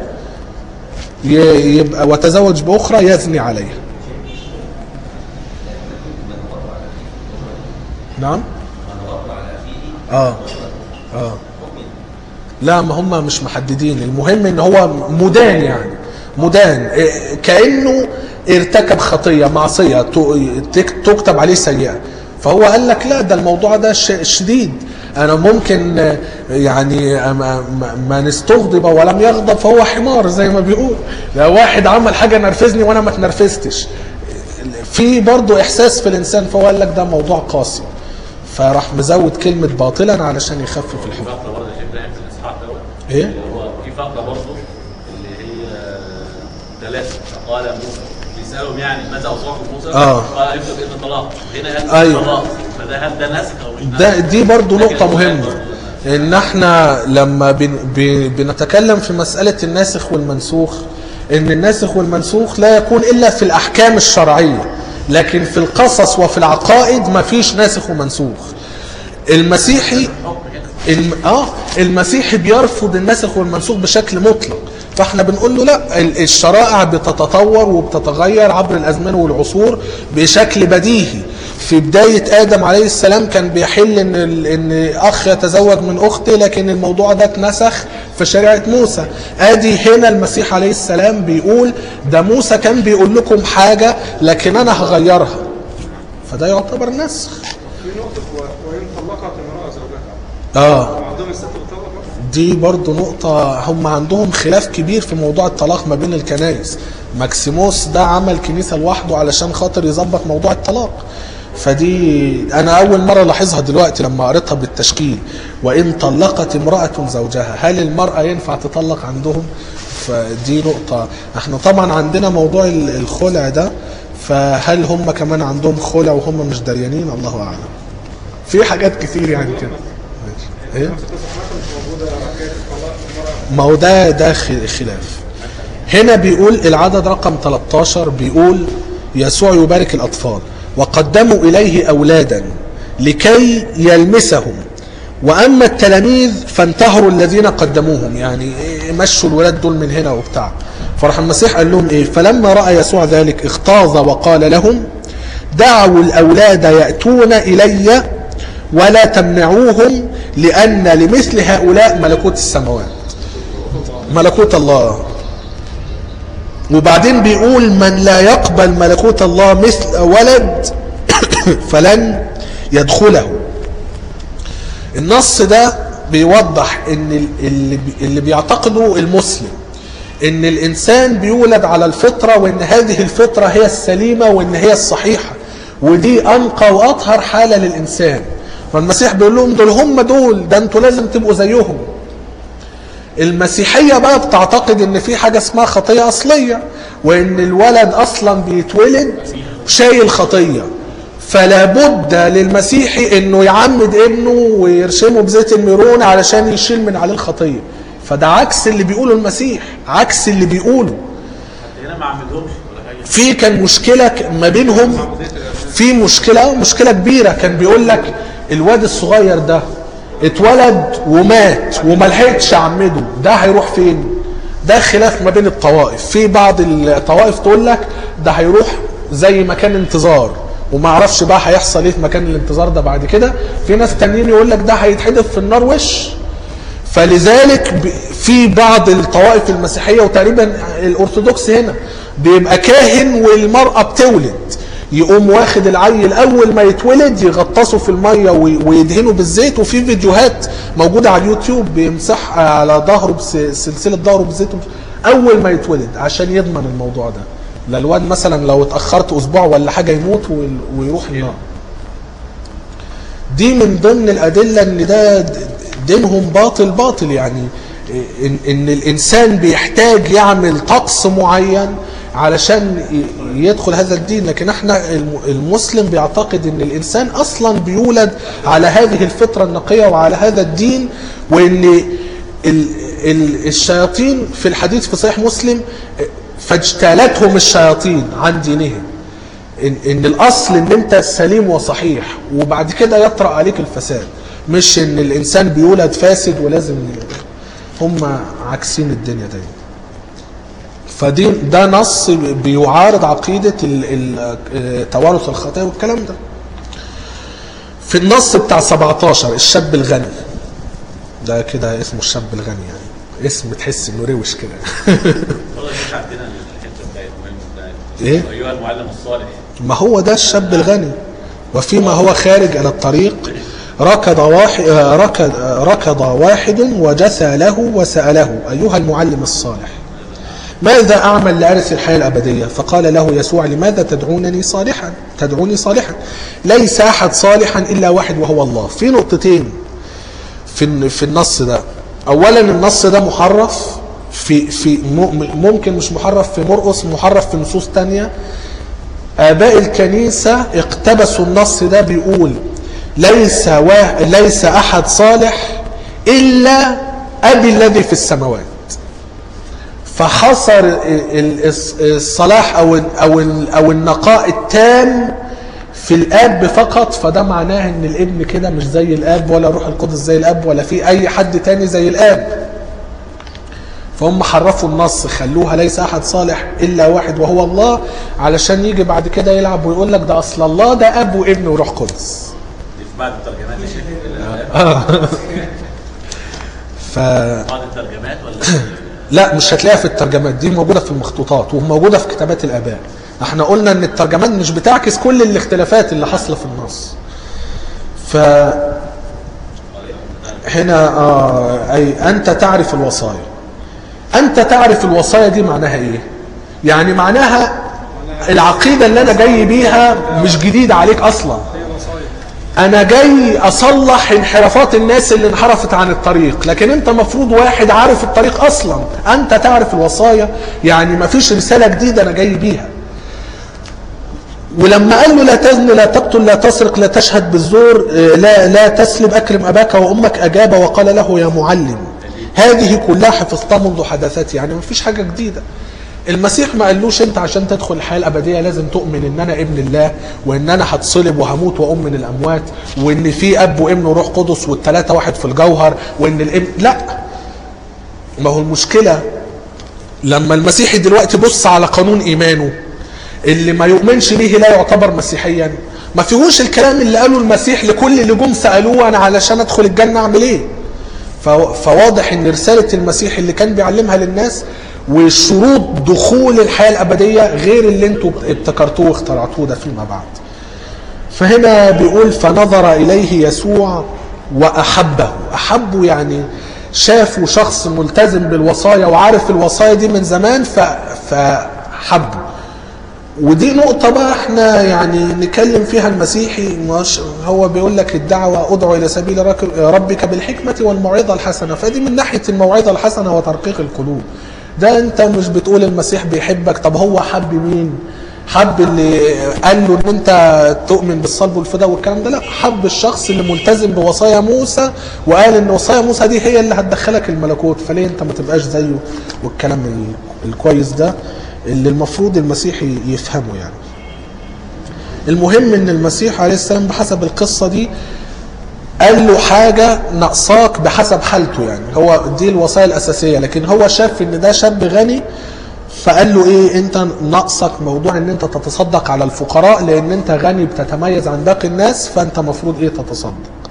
يبقى وتزوج بأخرى يزني عليها نعم اه اه لا ما هم مش محددين المهم ان هو مدان يعني مدان كأنه ارتكب خطية معصية تكتب عليه سيئة فهو قال لك لا ده الموضوع ده شديد انا ممكن يعني ما نستغضب ولم يغضب فهو حمار زي ما بيقول لو واحد عمل حاجه نرفزني وانا ما تنرفزتش في برضه احساس في الانسان فهو قال لك ده موضوع قاسي فراح مزود كلمه باطلا علشان يخفف الحكم فقره برضه يا شيخ ده في الاصحاح دوت ايه هو في فقره برضه اللي هي ثلاثه فقال موسى بيسالهم يعني ماذا اوصاكم موسى؟ آه. قال ابدا بابن الطلاق هنا قال أيوه. الطلاق فده هل ده نسخ او مش نسخ؟ ده دي برضو نقطة مهمة ان احنا لما بن بن بنتكلم في مسألة الناسخ والمنسوخ ان الناسخ والمنسوخ لا يكون الا في الاحكام الشرعية لكن في القصص وفي العقائد ما فيش ناسخ ومنسوخ المسيحي الم... اه المسيحي بيرفض الناسخ والمنسوخ بشكل مطلق فاحنا بنقول له لا ال- الشرائع بتتطور وبتتغير عبر الازمان والعصور بشكل بديهي في بداية آدم عليه السلام كان بيحل إن ال- إن أخ يتزوج من أخته لكن الموضوع ده اتنسخ في شريعة موسى. آدي هنا المسيح عليه السلام بيقول ده موسى كان بيقول لكم حاجة لكن أنا هغيرها. فده يعتبر نسخ. في نقطة و- وإن طلقت امرأة زوجها آه وعندهم الست بتطلق برضه؟ دي برضو نقطة هم عندهم خلاف كبير في موضوع الطلاق ما بين الكنائس ماكسيموس ده عمل كنيسة لوحده علشان خاطر يظبط موضوع الطلاق فدي أنا أول مرة لاحظها دلوقتي لما قريتها بالتشكيل وإن طلقت امرأة زوجها هل المرأة ينفع تطلق عندهم فدي نقطة احنا طبعا عندنا موضوع ال- الخلع ده فهل هم كمان عندهم خلع وهم مش دريانين الله أعلم في حاجات كتير يعني كده ماشي. ايه نفس القصة مثلا مش موجودة حكاية الطلاق المرأة ما هو ده ده خ- خلاف هنا بيقول العدد رقم 13 بيقول يسوع يبارك الأطفال وقدموا إليه أولادا لكي يلمسهم وأما التلاميذ فانتهروا الذين قدموهم يعني إيه، مشوا الولاد دول من هنا وبتاع فراح المسيح قال لهم إيه فلما رأى يسوع ذلك اغتاظ وقال لهم دعوا الأولاد يأتون إلي ولا تمنعوهم لأن لمثل هؤلاء ملكوت السماوات ملكوت الله وبعدين بيقول من لا يقبل ملكوت الله مثل ولد فلن يدخله النص ده بيوضح ان ال- اللي بي- اللي بيعتقده المسلم ان الانسان بيولد على الفطره وان هذه الفطره هي السليمه وان هي الصحيحه ودي انقى واطهر حاله للانسان فالمسيح بيقول لهم دول هم دول ده انتوا لازم تبقوا زيهم المسيحية بقى بتعتقد ان في حاجة اسمها خطية اصلية وان الولد اصلا بيتولد شايل خطية فلا بد للمسيحي انه يعمد ابنه ويرشمه بزيت الميرون علشان يشيل من عليه الخطية فده عكس اللي بيقوله المسيح عكس اللي بيقوله هنا ما عملهمش ولا حاجه في كان مشكلة ك- ما بينهم في مشكلة مشكلة كبيرة كان بيقول لك الواد الصغير ده اتولد ومات وما لحقتش اعمده ده هيروح فين؟ ده خلاف ما بين الطوائف في بعض الطوائف تقول لك ده هيروح زي مكان انتظار وما اعرفش بقى هيحصل ايه في مكان الانتظار ده بعد كده في ناس تانيين يقول لك ده هيتحدف في النار وش فلذلك ب- في بعض الطوائف المسيحيه وتقريبا الارثوذكس هنا بيبقى كاهن والمراه بتولد يقوم واخد العيل اول ما يتولد يغطسه في الميه وي- ويدهنه بالزيت وفي فيديوهات موجوده على اليوتيوب بيمسح على ظهره بس- سلسله ظهره بالزيت اول ما يتولد عشان يضمن الموضوع ده لا الواد مثلا لو اتاخرت اسبوع ولا حاجه يموت وال- ويروح النار دي من ضمن الأدلة إن ده دينهم باطل باطل يعني إن, إن الإنسان بيحتاج يعمل طقس معين علشان ي- يدخل هذا الدين لكن احنا الم- المسلم بيعتقد ان الانسان اصلا بيولد على هذه الفطرة النقية وعلى هذا الدين وان ال ال الشياطين في الحديث في صحيح مسلم فاجتالتهم الشياطين عن دينهم ان, إن الاصل ان انت سليم وصحيح وبعد كده يطرأ عليك الفساد مش ان الانسان بيولد فاسد ولازم ي- هم عكسين الدنيا دايما فدي ده نص بيعارض عقيدة ال- ال- توارث الخطايا والكلام ده في النص بتاع 17 الشاب الغني ده كده اسمه الشاب الغني يعني اسم تحس انه روش كده والله مش عندنا الحته بتاعت المهم بتاعت إيه؟ ايها المعلم الصالح ما هو ده الشاب الغني وفيما هو خارج على الطريق ركض واحد ركض ركض واحد وجثى له وسأله أيها المعلم الصالح ماذا أعمل لأرث الحياة الأبدية فقال له يسوع لماذا تدعونني صالحا تدعوني صالحا ليس أحد صالحا إلا واحد وهو الله في نقطتين في في النص ده اولا النص ده محرف في في م- ممكن مش محرف في مرقس محرف في نصوص تانية اباء الكنيسه اقتبسوا النص ده بيقول ليس وا... ليس احد صالح الا ابي الذي في السماوات فحصر ال- ال- الص- الصلاح او ال- او ال- او النقاء التام في الاب فقط فده معناه ان الابن كده مش زي الاب ولا روح القدس زي الاب ولا في اي حد تاني زي الاب فهم حرفوا النص خلوها ليس احد صالح الا واحد وهو الله علشان يجي بعد كده يلعب ويقول لك ده اصل الله ده اب وابن وروح قدس دي في بعض الترجمات يا شيخ ف بعض الترجمات ولا لا مش هتلاقيها في الترجمات دي موجوده في المخطوطات وموجوده في كتابات الاباء احنا قلنا ان الترجمات مش بتعكس كل الاختلافات اللي حاصله في النص ف هنا آه اي انت تعرف الوصايا انت تعرف الوصايا دي معناها ايه يعني معناها العقيده اللي انا جاي بيها مش جديده عليك اصلا انا جاي اصلح انحرافات الناس اللي انحرفت عن الطريق لكن انت مفروض واحد عارف الطريق اصلا انت تعرف الوصايا يعني مفيش رسالة جديدة انا جاي بيها ولما قال له لا تزن لا تقتل لا تسرق لا تشهد بالزور آه، لا لا تسلب اكرم اباك وامك اجاب وقال له يا معلم هذه كلها حفظتها منذ حدثتي يعني مفيش حاجه جديده المسيح ما قالوش انت عشان تدخل الحياه الابديه لازم تؤمن ان انا ابن الله وان انا هتصلب وهموت واقوم من الاموات وان في اب وابن وروح قدس والثلاثه واحد في الجوهر وان الابن لا ما هو المشكله لما المسيحي دلوقتي بص على قانون ايمانه اللي ما يؤمنش به لا يعتبر مسيحيا ما فيهوش الكلام اللي قاله المسيح لكل اللي جم سالوه انا علشان ادخل الجنه اعمل ايه ف- فواضح ان رساله المسيح اللي كان بيعلمها للناس وشروط دخول الحياه الابديه غير اللي انتوا ابتكرتوه واخترعتوه ده فيما بعد فهنا بيقول فنظر اليه يسوع واحبه احبه يعني شافه شخص ملتزم بالوصايا وعارف الوصايا دي من زمان ف- فحبه ودي نقطة بقى احنا يعني نتكلم فيها المسيحي مش هو بيقول لك الدعوة ادعو الى سبيل رك- ربك بالحكمة والموعظة الحسنة فدي من ناحية الموعظة الحسنة وترقيق القلوب ده انت مش بتقول المسيح بيحبك طب هو حب مين حب اللي قال له ان انت تؤمن بالصلب والفداء والكلام ده لا حب الشخص اللي ملتزم بوصايا موسى وقال ان وصايا موسى دي هي اللي هتدخلك الملكوت فليه انت ما تبقاش زيه والكلام ال- الكويس ده اللي المفروض المسيحي يفهمه يعني المهم ان المسيح عليه السلام بحسب القصة دي قال له حاجة ناقصاك بحسب حالته يعني هو دي الوصايا الأساسية لكن هو شاف ان ده شاب غني فقال له ايه انت ناقصك موضوع ان انت تتصدق على الفقراء لان انت غني بتتميز عن باقي الناس فانت مفروض ايه تتصدق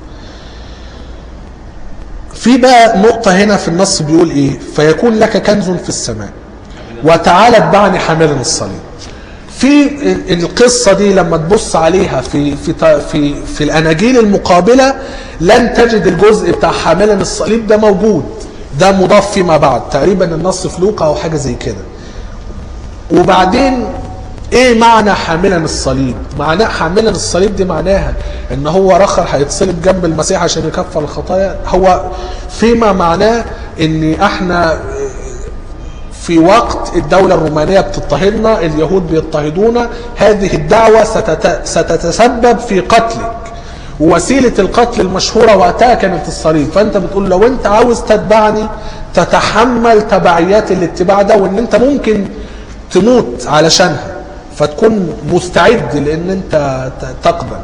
في بقى نقطة هنا في النص بيقول ايه فيكون لك كنز في السماء وتعالى اتبعني حاملا الصليب في ال- القصة دي لما تبص عليها في في ت- في في الاناجيل المقابلة لن تجد الجزء بتاع حاملا الصليب ده موجود ده مضاف فيما بعد تقريبا النص في لوقا او حاجة زي كده وبعدين ايه معنى حاملا الصليب معناه حاملا الصليب دي معناها ان هو رخر هيتصلب جنب المسيح عشان يكفر الخطايا هو فيما معناه ان احنا في وقت الدولة الرومانية بتضطهدنا اليهود بيضطهدونا هذه الدعوة ستت... ستتسبب في قتلك ووسيلة القتل المشهورة وقتها كانت الصليب فانت بتقول لو انت عاوز تتبعني تتحمل تبعيات الاتباع ده وان انت ممكن تموت علشانها فتكون مستعد لان انت ت- تقبل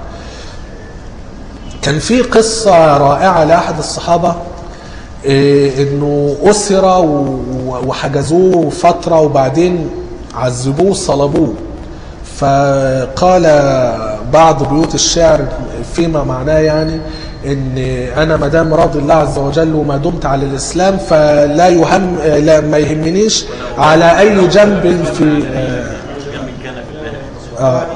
كان في قصة رائعة لأحد الصحابة إيه، انه اسر و- وحجزوه فتره وبعدين عذبوه صلبوه فقال بعض بيوت الشعر فيما معناه يعني ان انا ما دام راضي الله عز وجل وما دمت على الاسلام فلا يهم لا ما يهمنيش على اي جنب في آه، جنب كان في الله آه.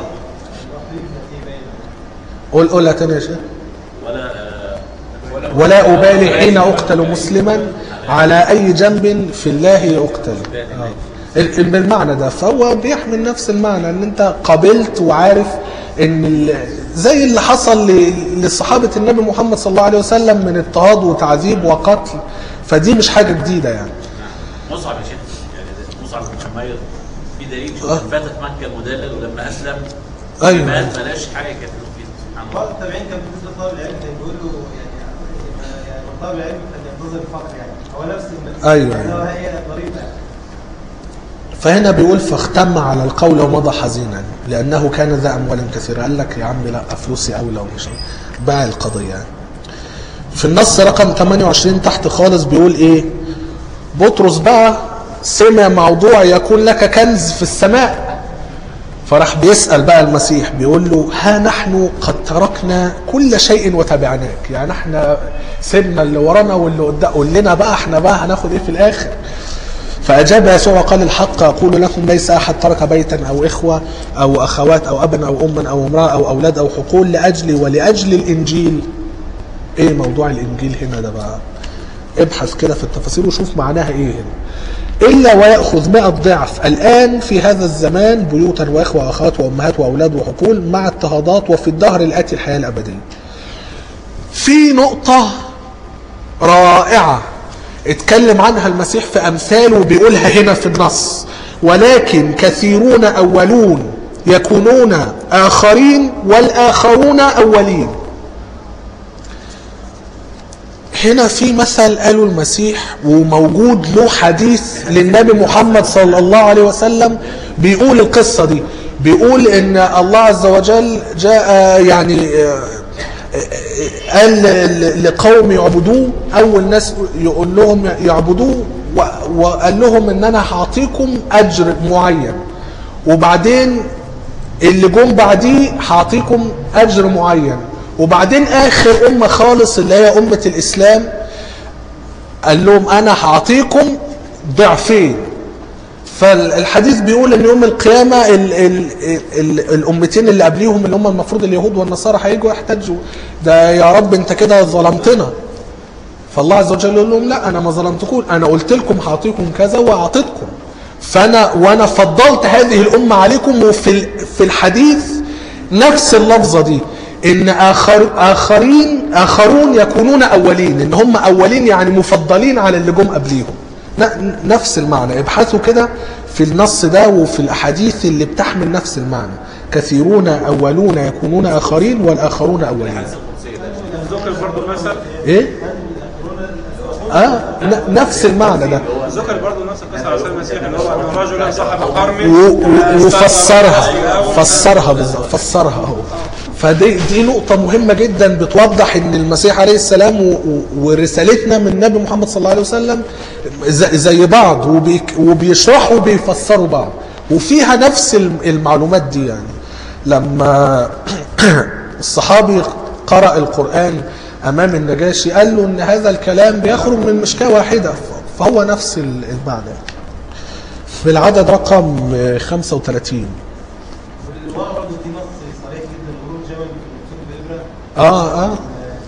قول قولها تاني يا شيخ ولا آه، ولا أبالي حين أقتل مسلما على أي جنب في الله أقتل آه. ال- ال- بالمعنى ده فهو بيحمل نفس المعنى ان انت قبلت وعارف ان ال- زي اللي حصل ل- لصحابة النبي محمد صلى الله عليه وسلم من اضطهاد وتعذيب وقتل فدي مش حاجة جديدة يعني مصعب يا شيخ يعني ده مصعب بن عمير في دليل شوف آه. فاتت مكه المدلل ولما اسلم أيوة. مات ملاش حاجه كانت له فيه سبحان بعض الله التابعين كان بالنسبه لطالب العلم كان بيقول له يعني يعني طالب العلم كان تنتظر الفقر يعني هو نفس الم- أيوة، يعني أيوة. هو هي الطريقه فهنا بيقول فاختم على القول ومضى حزينا لانه كان ذا اموال كثيره قال لك يا عم لا فلوسي اولى ومش باع القضيه يعني. في النص رقم 28 تحت خالص بيقول ايه بطرس بقى سمع موضوع يكون لك كنز في السماء فراح بيسأل بقى المسيح بيقول له ها نحن قد تركنا كل شيء وتبعناك يعني احنا سيبنا اللي ورانا واللي قدام قول لنا بقى احنا بقى هناخد ايه في الاخر فأجاب يسوع وقال الحق أقول لكم ليس أحد ترك بيتا أو إخوة أو أخوات أو أبا أو أما أو امرأة أو أولاد أو حقول لأجلي ولأجل الإنجيل إيه موضوع الإنجيل هنا ده بقى ابحث كده في التفاصيل وشوف معناها إيه هنا إلا ويأخذ مئة ضعف الآن في هذا الزمان بيوتا وإخوة وأخوات وأمهات وأولاد وحقول مع اضطهادات وفي الدهر الآتي الحياة الأبدية في نقطة رائعة اتكلم عنها المسيح في أمثاله وبيقولها هنا في النص ولكن كثيرون أولون يكونون آخرين والآخرون أولين هنا في مثل قاله المسيح وموجود له حديث للنبي محمد صلى الله عليه وسلم بيقول القصة دي بيقول ان الله عز وجل جاء يعني قال ل- لقوم يعبدوه اول ناس يقول لهم يعبدوه و- وقال لهم ان انا هعطيكم اجر معين وبعدين اللي جم بعديه هعطيكم اجر معين وبعدين اخر امه خالص اللي هي امه الاسلام قال لهم انا هعطيكم ضعفين فالحديث بيقول ان يوم القيامه ال ال ال الامتين اللي قبليهم اللي هم المفروض اليهود والنصارى هيجوا يحتجوا ده يا رب انت كده ظلمتنا فالله عز وجل يقول لهم لا انا ما ظلمتكم انا قلت لكم هعطيكم كذا واعطيتكم فانا وانا فضلت هذه الامه عليكم وفي ال- في الحديث نفس اللفظه دي ان اخر اخرين اخرون يكونون اولين ان هم اولين يعني مفضلين على اللي جم قبليهم ن- نفس المعنى ابحثوا كده في النص ده وفي الاحاديث اللي بتحمل نفس المعنى كثيرون اولون يكونون اخرين والاخرون اولين ذكر برضه مثل ايه اه ن- نفس المعنى ده ذكر برضه نفس القصه على سيد المسيح ان هو ان رجلا صاحب قرم و- و- وفسرها أول- فسرها بالظبط فسرها اهو فدي دي نقطة مهمة جدا بتوضح ان المسيح عليه السلام و- و- ورسالتنا من النبي محمد صلى الله عليه وسلم ز- زي بعض وبيك- وبيشرحوا وبيفسروا بعض وفيها نفس الم- المعلومات دي يعني لما الصحابي قرأ القرآن أمام النجاشي قال له إن هذا الكلام بيخرج من مشكاة واحدة ف- فهو نفس ال- المعنى في العدد رقم 35 واللواء برضه دي نص صريح جدا مرور جبل في الكتب الابره اه اه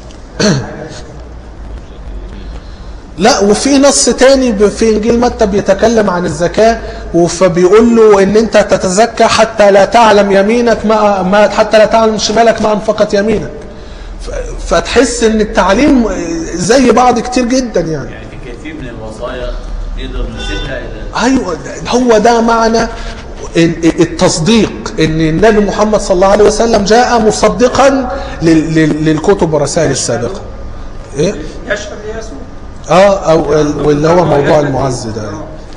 لا وفي نص تاني ب- في انجيل متى بيتكلم عن الزكاه فبيقول له ان انت تتزكى حتى لا تعلم يمينك ما, ما حتى لا تعلم شمالك ما انفقت يمينك ف- فتحس ان التعليم زي بعض كتير جدا يعني يعني في كثير من الوصايا نقدر نسيبها الى ايوه هو ده معنى ال- التصديق ان النبي محمد صلى الله عليه وسلم جاء مصدقا لل- لل- للكتب والرسائل السابقه ايه يشهد ليسوع اه او ال- واللي هو موضوع المعز ده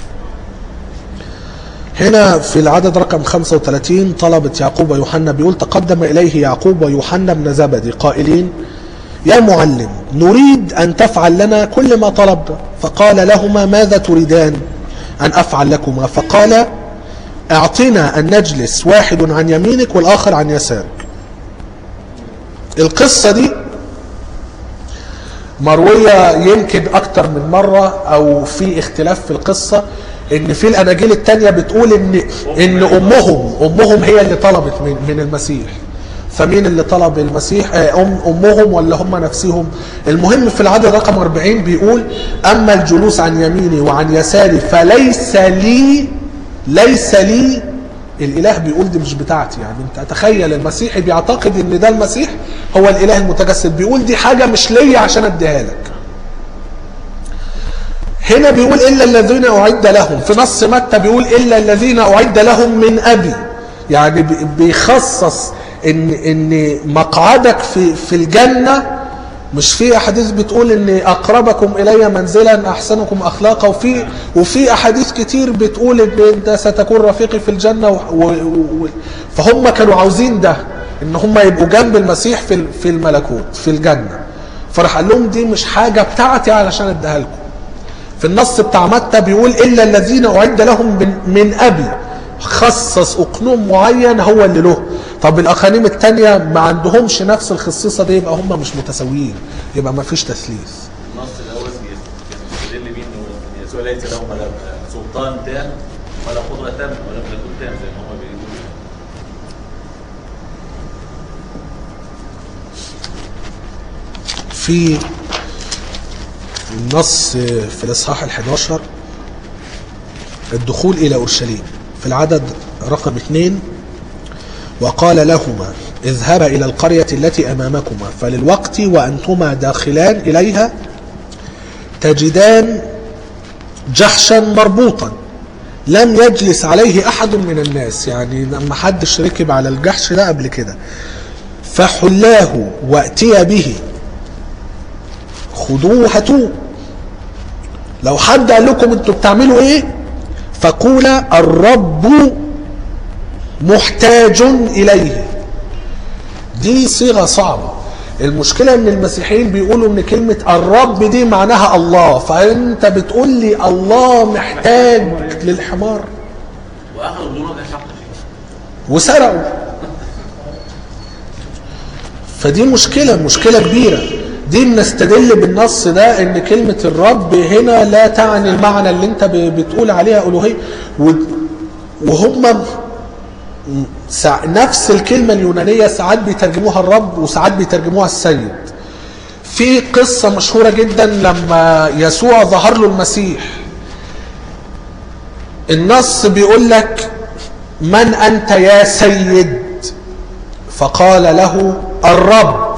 هنا في العدد رقم 35 طلبت يعقوب ويوحنا بيقول تقدم اليه يعقوب ويوحنا بن زبدي قائلين يا معلم نريد ان تفعل لنا كل ما طلبنا فقال لهما ماذا تريدان ان افعل لكما فقال اعطنا ان نجلس واحد عن يمينك والاخر عن يسارك القصه دي مروية يمكن أكتر من مرة أو في اختلاف في القصة إن في الأناجيل التانية بتقول إن إن أمهم أمهم هي اللي طلبت من من المسيح فمين اللي طلب المسيح آه، أم أمهم ولا هم نفسهم المهم في العدد رقم 40 بيقول أما الجلوس عن يميني وعن يساري فليس لي ليس لي الاله بيقول دي مش بتاعتي يعني انت تخيل المسيحي بيعتقد ان ده المسيح هو الاله المتجسد بيقول دي حاجه مش ليا عشان اديها لك هنا بيقول الا الذين اعد لهم في نص متى بيقول الا الذين اعد لهم من ابي يعني بي- بيخصص ان ان مقعدك في في الجنه مش في احاديث بتقول ان اقربكم الي منزلا احسنكم اخلاقا وفي وفي احاديث كتير بتقول ان انت ستكون رفيقي في الجنه و و و فهم كانوا عاوزين ده ان هم يبقوا جنب المسيح في ال- في الملكوت في الجنه فراح قال لهم دي مش حاجه بتاعتي علشان اديها لكم في النص بتاع متى بيقول الا الذين اعد لهم من, من ابي خصص اقنوم معين هو اللي له طب الاقانيم التانية ما عندهمش نفس الخصيصه دي يبقى هم مش متساويين يبقى ما فيش تثليث النص الاول بيستدل بيه انه يسوع ليس له ولا سلطان تام ولا قدره تامه ولا ملكوت تام زي ما هو بيقول في النص في الاصحاح ال11 الدخول الى اورشليم في العدد رقم اثنين وقال لهما اذهبا الى القريه التي امامكما فللوقت وانتما داخلان اليها تجدان جحشا مربوطا لم يجلس عليه احد من الناس يعني ما حدش ركب على الجحش ده قبل كده فحلاه واتي به خذوه هاتوه لو حد قال لكم انتوا بتعملوا ايه فقولا الرب محتاج اليه دي صيغه صعبه المشكله ان المسيحيين بيقولوا ان كلمه الرب دي معناها الله فانت بتقول لي الله محتاج للحمار واخذوا بدون وجه حق فيه وسرقوا فدي مشكلة مشكلة كبيرة دي بنستدل بالنص ده ان كلمة الرب هنا لا تعني المعنى اللي انت ب- بتقول عليها الوهية و- وهم م- سع- نفس الكلمة اليونانية ساعات بيترجموها الرب وساعات بيترجموها السيد في قصة مشهورة جدا لما يسوع ظهر له المسيح النص بيقول لك من أنت يا سيد فقال له الرب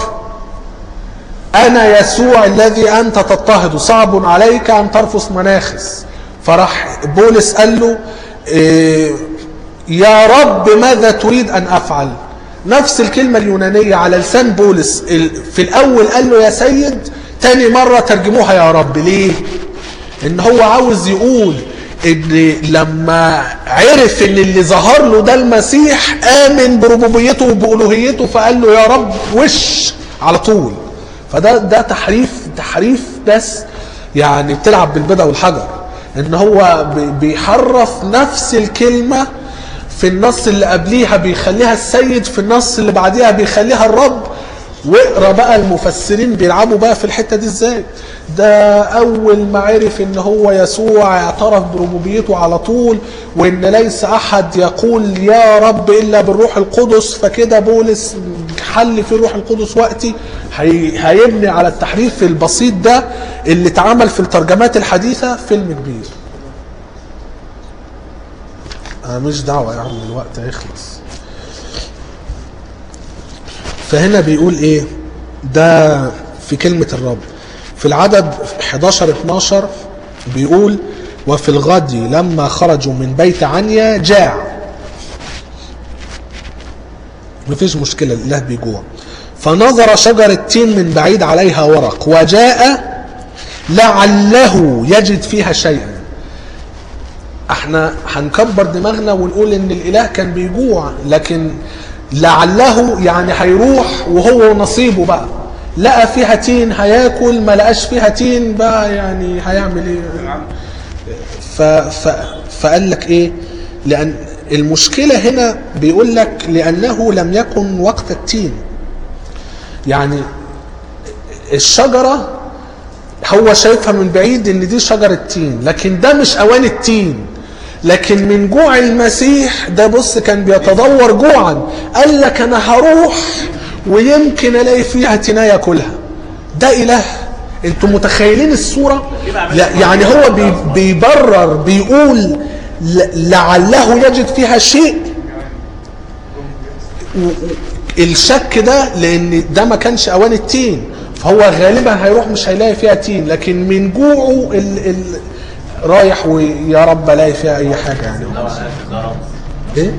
أنا يسوع الذي أنت تضطهد صعب عليك أن ترفس مناخس فراح بولس قال له إيه، يا رب ماذا تريد أن أفعل نفس الكلمة اليونانية على لسان بولس ال- في الأول قال له يا سيد تاني مرة ترجموها يا رب ليه ان هو عاوز يقول ان لما عرف ان اللي ظهر له ده المسيح امن بربوبيته وبالوهيته فقال له يا رب وش على طول فده ده تحريف تحريف بس يعني بتلعب بالبدع والحجر ان هو بي- بيحرف نفس الكلمه في النص اللي قبليها بيخليها السيد في النص اللي بعديها بيخليها الرب واقرا بقى المفسرين بيلعبوا بقى في الحته دي ازاي ده اول ما عرف ان هو يسوع اعترف بربوبيته على طول وان ليس احد يقول يا رب الا بالروح القدس فكده بولس حل في الروح القدس وقتي هي هيبني على التحريف البسيط ده اللي اتعمل في الترجمات الحديثه فيلم كبير انا مش دعوه يا عم الوقت هيخلص فهنا بيقول ايه ده في كلمة الرب في العدد 11 12 بيقول وفي الغد لما خرجوا من بيت عنيا جاع مفيش مشكلة الإله بيجوع فنظر شجرة تين من بعيد عليها ورق وجاء لعله يجد فيها شيئا احنا هنكبر دماغنا ونقول ان الاله كان بيجوع لكن لعله يعني هيروح وهو نصيبه بقى لقى فيها تين هياكل ما لقاش فيها تين بقى يعني هيعمل ايه ف ف فقال لك ايه لان المشكله هنا بيقول لك لانه لم يكن وقت التين يعني الشجره هو شايفها من بعيد ان دي شجرة تين لكن ده مش اوان التين لكن من جوع المسيح ده بص كان بيتدور جوعا قال لك انا هروح ويمكن الاقي فيها تناية كلها ده اله انتوا متخيلين الصورة لا يعني هو بي بيبرر بيقول ل- لعله يجد فيها شيء و- و- الشك ده لان ده ما كانش اوان التين فهو غالبا هيروح مش هيلاقي فيها تين لكن من جوعه ال ال رايح ويا رب الاقي فيها اي حاجه يعني ده معناه ده رمز ايه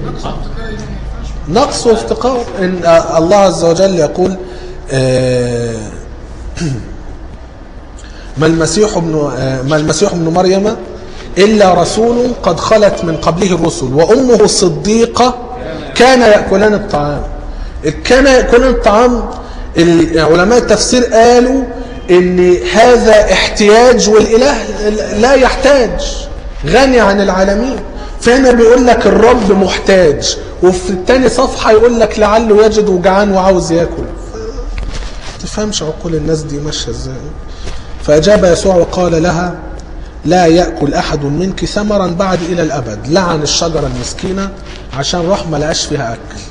نقص وافتقار ان آه، الله عز وجل يقول آه، ما المسيح ابن آه، ما المسيح ابن مريم الا رسول قد خلت من قبله الرسل وامه صديقه كان ياكلان الطعام كان ياكلان الطعام علماء التفسير قالوا ان هذا احتياج والاله لا يحتاج غني عن العالمين فهنا بيقول لك الرب محتاج وفي التاني صفحه يقول لك لعله يجد جعان وعاوز ياكل تفهمش عقول الناس دي ماشيه ازاي فأجاب يسوع وقال لها لا يأكل أحد منك ثمرا بعد إلى الأبد لعن الشجرة المسكينة عشان راح ما لقاش فيها أكل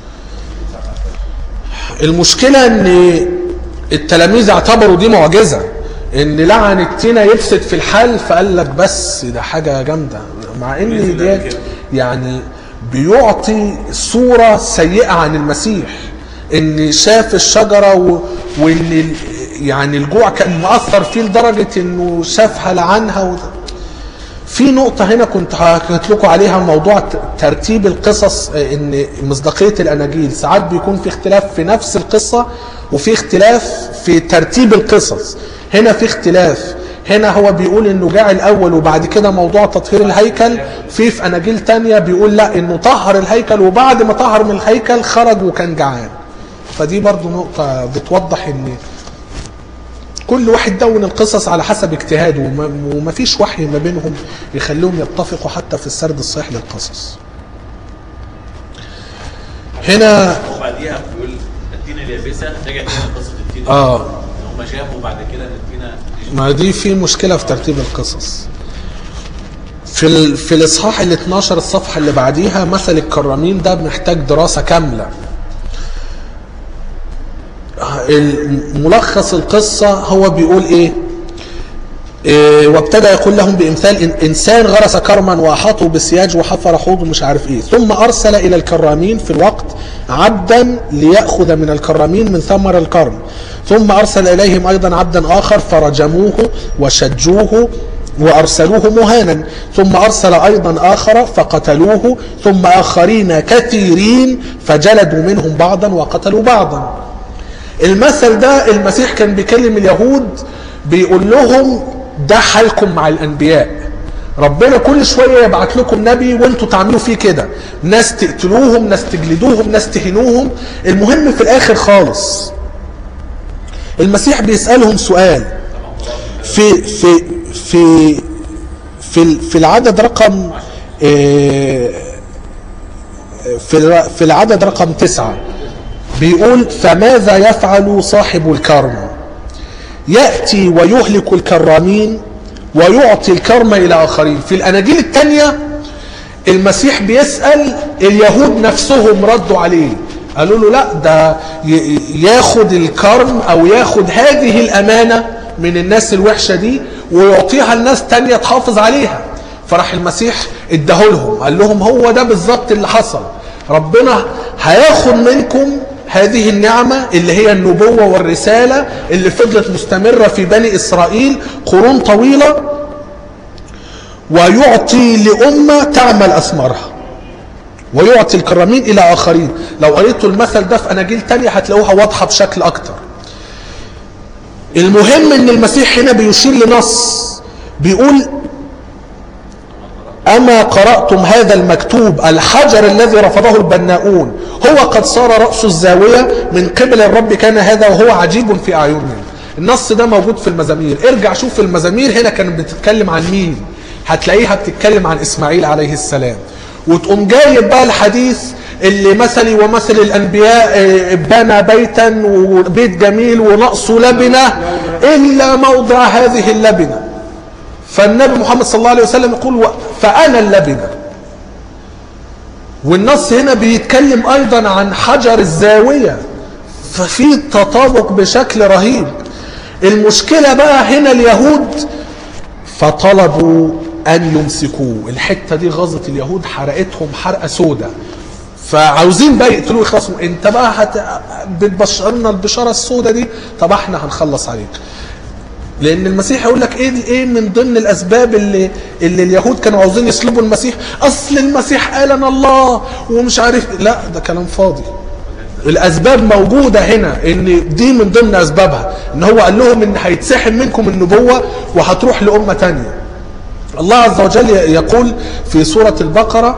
المشكلة أن التلاميذ اعتبروا دي معجزة ان لعن التينة يفسد في الحال فقال لك بس ده حاجة جامدة مع ان ديت يعني بيعطي صورة سيئة عن المسيح ان شاف الشجرة و... وان ال... يعني الجوع كان مأثر فيه لدرجة انه شافها لعنها و... في نقطة هنا كنت حكيت لكم عليها موضوع ت- ترتيب القصص آه، ان مصداقية الاناجيل ساعات بيكون في اختلاف في نفس القصة وفي اختلاف في ترتيب القصص هنا في اختلاف هنا هو بيقول انه جاء الاول وبعد كده موضوع تطهير الهيكل في في اناجيل تانية بيقول لا انه طهر الهيكل وبعد ما طهر من الهيكل خرج وكان جعان فدي برضو نقطة بتوضح ان كل واحد دون القصص على حسب اجتهاده وما- ومفيش وحي ما بينهم يخليهم يتفقوا حتى في السرد الصحيح للقصص هنا وبعديها بيقول التينه اليابسه رجع تاني قصه التينه اه ان هم شافوا بعد كده ان التينه ما دي في مشكلة في ترتيب القصص في ال... في الاصحاح ال 12 الصفحة اللي بعديها مثل الكرامين ده محتاج دراسة كاملة ملخص القصة هو بيقول ايه إيه، وابتدى يقول لهم بامثال إن انسان غرس كرما واحاطه بسياج وحفر حوض ومش عارف ايه ثم ارسل الى الكرامين في الوقت عبدا لياخذ من الكرامين من ثمر الكرم ثم ارسل اليهم ايضا عبدا اخر فرجموه وشجوه وارسلوه مهانا ثم ارسل ايضا اخر فقتلوه ثم اخرين كثيرين فجلدوا منهم بعضا وقتلوا بعضا المثل ده المسيح كان بيكلم اليهود بيقول لهم ده حالكم مع الانبياء ربنا كل شويه يبعت لكم نبي وانتوا تعملوا فيه كده ناس تقتلوهم ناس تجلدوهم ناس تهنوهم المهم في الاخر خالص المسيح بيسالهم سؤال في في في في في العدد رقم آه، في الر- في العدد رقم تسعة بيقول فماذا يفعل صاحب الكرم يأتي ويهلك الكرامين ويعطي الكرم إلى آخرين في الأناجيل الثانية المسيح بيسأل اليهود نفسهم ردوا عليه قالوا له لا ده ي- ياخد الكرم أو ياخد هذه الأمانة من الناس الوحشة دي ويعطيها لناس تانية تحافظ عليها فراح المسيح اداهولهم قال لهم هو ده بالظبط اللي حصل ربنا هياخد منكم هذه النعمة اللي هي النبوة والرسالة اللي فضلت مستمرة في بني إسرائيل قرون طويلة ويعطي لأمة تعمل أثمارها ويعطي الكرامين إلى آخرين لو قريتوا المثل ده في أناجيل تانية هتلاقوها واضحة بشكل أكتر المهم ان المسيح هنا بيشير لنص بيقول أما قرأتم هذا المكتوب الحجر الذي رفضه البناؤون هو قد صار رأس الزاوية من قبل الرب كان هذا وهو عجيب في أعينهم النص ده موجود في المزامير ارجع شوف المزامير هنا كانت بتتكلم عن مين هتلاقيها بتتكلم عن إسماعيل عليه السلام وتقوم جايب بقى الحديث اللي مثلي ومثل الأنبياء آه، بنى بيتا وبيت جميل ونقصه لبنة إلا موضع هذه اللبنة فالنبي محمد صلى الله عليه وسلم يقول و- فأنا اللبنة والنص هنا بيتكلم أيضا عن حجر الزاوية ففي تطابق بشكل رهيب المشكلة بقى هنا اليهود فطلبوا أن يمسكوه الحتة دي غزت اليهود حرقتهم حرقة سودة فعاوزين بقى يقتلوه يخلصوا انت بقى هت... بتبشرنا البشارة السودة دي طب احنا هنخلص عليك لان المسيح يقول لك ايه ايه من ضمن الاسباب اللي اللي اليهود كانوا عاوزين يصلبوا المسيح اصل المسيح قال انا الله ومش عارف لا ده كلام فاضي الاسباب موجوده هنا ان دي من ضمن اسبابها ان هو قال لهم ان هيتسحب منكم النبوه وهتروح لامه تانية الله عز وجل يقول في سوره البقره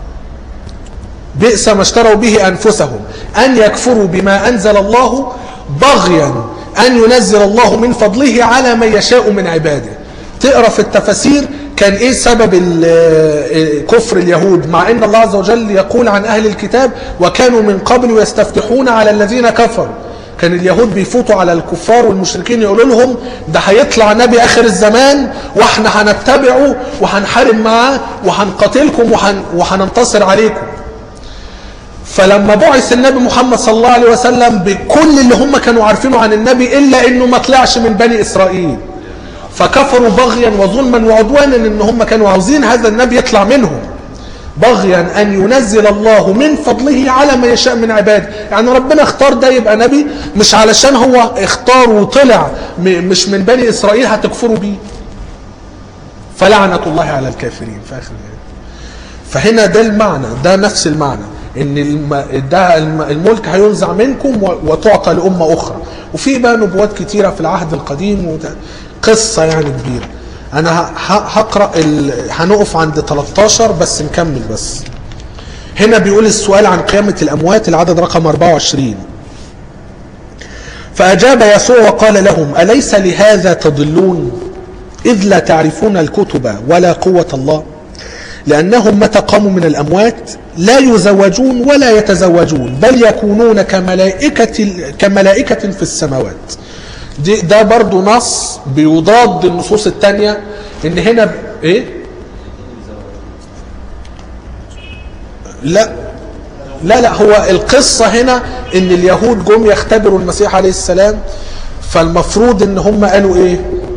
بئس ما اشتروا به انفسهم ان يكفروا بما انزل الله بغيا ان ينزل الله من فضله على من يشاء من عباده تقرا في التفاسير كان ايه سبب ال- كفر اليهود مع ان الله عز وجل يقول عن اهل الكتاب وكانوا من قبل يستفتحون على الذين كفروا كان اليهود بيفوتوا على الكفار والمشركين يقولوا لهم ده هيطلع نبي اخر الزمان واحنا هنتبعه وهنحارب معاه وهنقاتلكم وهن وهننتصر عليكم فلما بعث النبي محمد صلى الله عليه وسلم بكل اللي هم كانوا عارفينه عن النبي الا انه ما طلعش من بني اسرائيل فكفروا بغيا وظلما وعدوانا ان هم كانوا عاوزين هذا النبي يطلع منهم بغيا ان ينزل الله من فضله على ما يشاء من عباده يعني ربنا اختار ده يبقى نبي مش علشان هو اختار وطلع م- مش من بني اسرائيل هتكفروا بيه فلعنة الله على الكافرين في اخر الآية. فهنا ده المعنى ده نفس المعنى ان الم... ده الم... الملك هينزع منكم و... وتعطى لامه اخرى وفي بقى نبوات كتيره في العهد القديم وده قصه يعني كبيره انا ه... ه- هقرا ال... هنقف عند 13 بس نكمل بس هنا بيقول السؤال عن قيامه الاموات العدد رقم 24 فأجاب يسوع وقال لهم أليس لهذا تضلون إذ لا تعرفون الكتب ولا قوة الله لأنهم متى قاموا من الأموات لا يزوجون ولا يتزوجون بل يكونون كملائكة, كملائكة في السماوات دي ده برضو نص بيضاد النصوص التانية ان هنا ب... ايه لا لا لا هو القصة هنا ان اليهود جم يختبروا المسيح عليه السلام فالمفروض ان هم قالوا ايه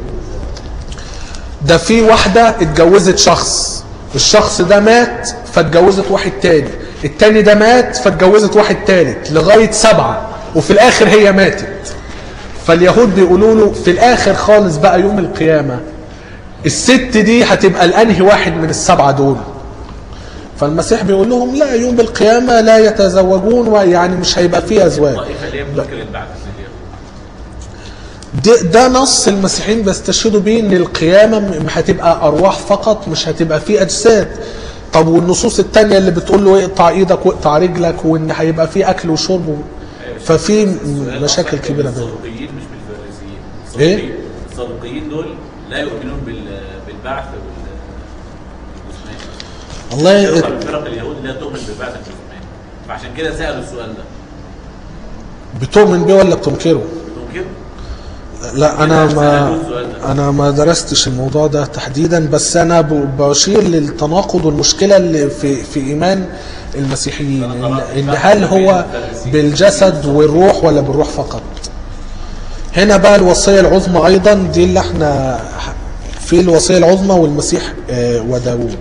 ده في واحدة اتجوزت شخص الشخص ده مات فاتجوزت واحد تاني التاني ده مات فاتجوزت واحد تالت لغاية سبعة وفي الاخر هي ماتت فاليهود بيقولوا له في الاخر خالص بقى يوم القيامة الست دي هتبقى الانهي واحد من السبعة دول فالمسيح بيقول لهم لا يوم القيامة لا يتزوجون ويعني مش هيبقى فيه ازواج الطائفه اللي هي ممكن البعث ده, ده نص المسيحيين بيستشهدوا بيه ان القيامه م- هتبقى ارواح فقط مش هتبقى فيه اجساد طب والنصوص التانية اللي بتقول له اقطع ايدك واقطع رجلك وان هيبقى فيه اكل وشرب و- ففي م- مشاكل كبيره بينهم الصدوقيين مش بالفريسيين إيه؟ الصدوقيين- الصدوقيين دول لا يؤمنون بال- بالبعث وال والله فرقة من فرق اليهود لا تؤمن بالبعث والجسمان فعشان كده سالوا السؤال ده بتؤمن بيه ولا بتنكره ممكن لا انا ما انا ما درستش الموضوع ده تحديدا بس انا ب- بشير للتناقض والمشكله اللي في في ايمان المسيحيين إن- ان هل هو بالجسد والروح ولا بالروح فقط هنا بقى الوصيه العظمى ايضا دي اللي احنا في الوصيه العظمى والمسيح آه، وداوود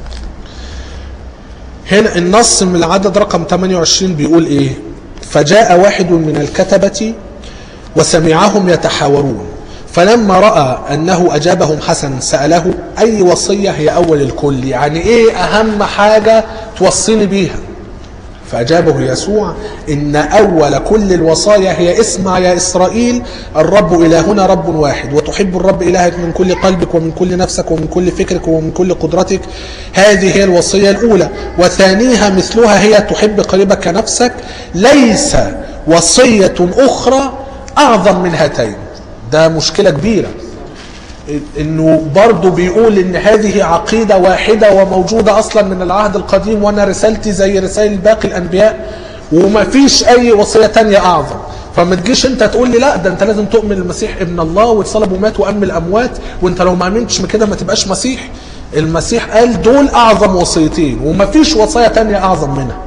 هنا النص من العدد رقم 28 بيقول ايه فجاء واحد من الكتبه وسمعهم يتحاورون فلما راى انه اجابهم حسنا ساله اي وصيه هي اول الكل يعني ايه اهم حاجه توصيني بيها فأجابه يسوع إن أول كل الوصايا هي اسمع يا إسرائيل الرب إلهنا رب واحد وتحب الرب إلهك من كل قلبك ومن كل نفسك ومن كل فكرك ومن كل قدرتك هذه هي الوصية الأولى وثانيها مثلها هي تحب قريبك كنفسك ليس وصية أخرى أعظم من هاتين ده مشكلة كبيرة انه برضه بيقول ان هذه عقيدة واحدة وموجودة اصلا من العهد القديم وانا رسالتي زي رسائل باقي الانبياء وما فيش اي وصية تانية اعظم فما تجيش انت تقول لي لا ده انت لازم تؤمن المسيح ابن الله واتصلب ومات وام الاموات وانت لو ما امنتش بكده ما تبقاش مسيح المسيح قال دول اعظم وصيتين وما فيش وصايا تانية اعظم منها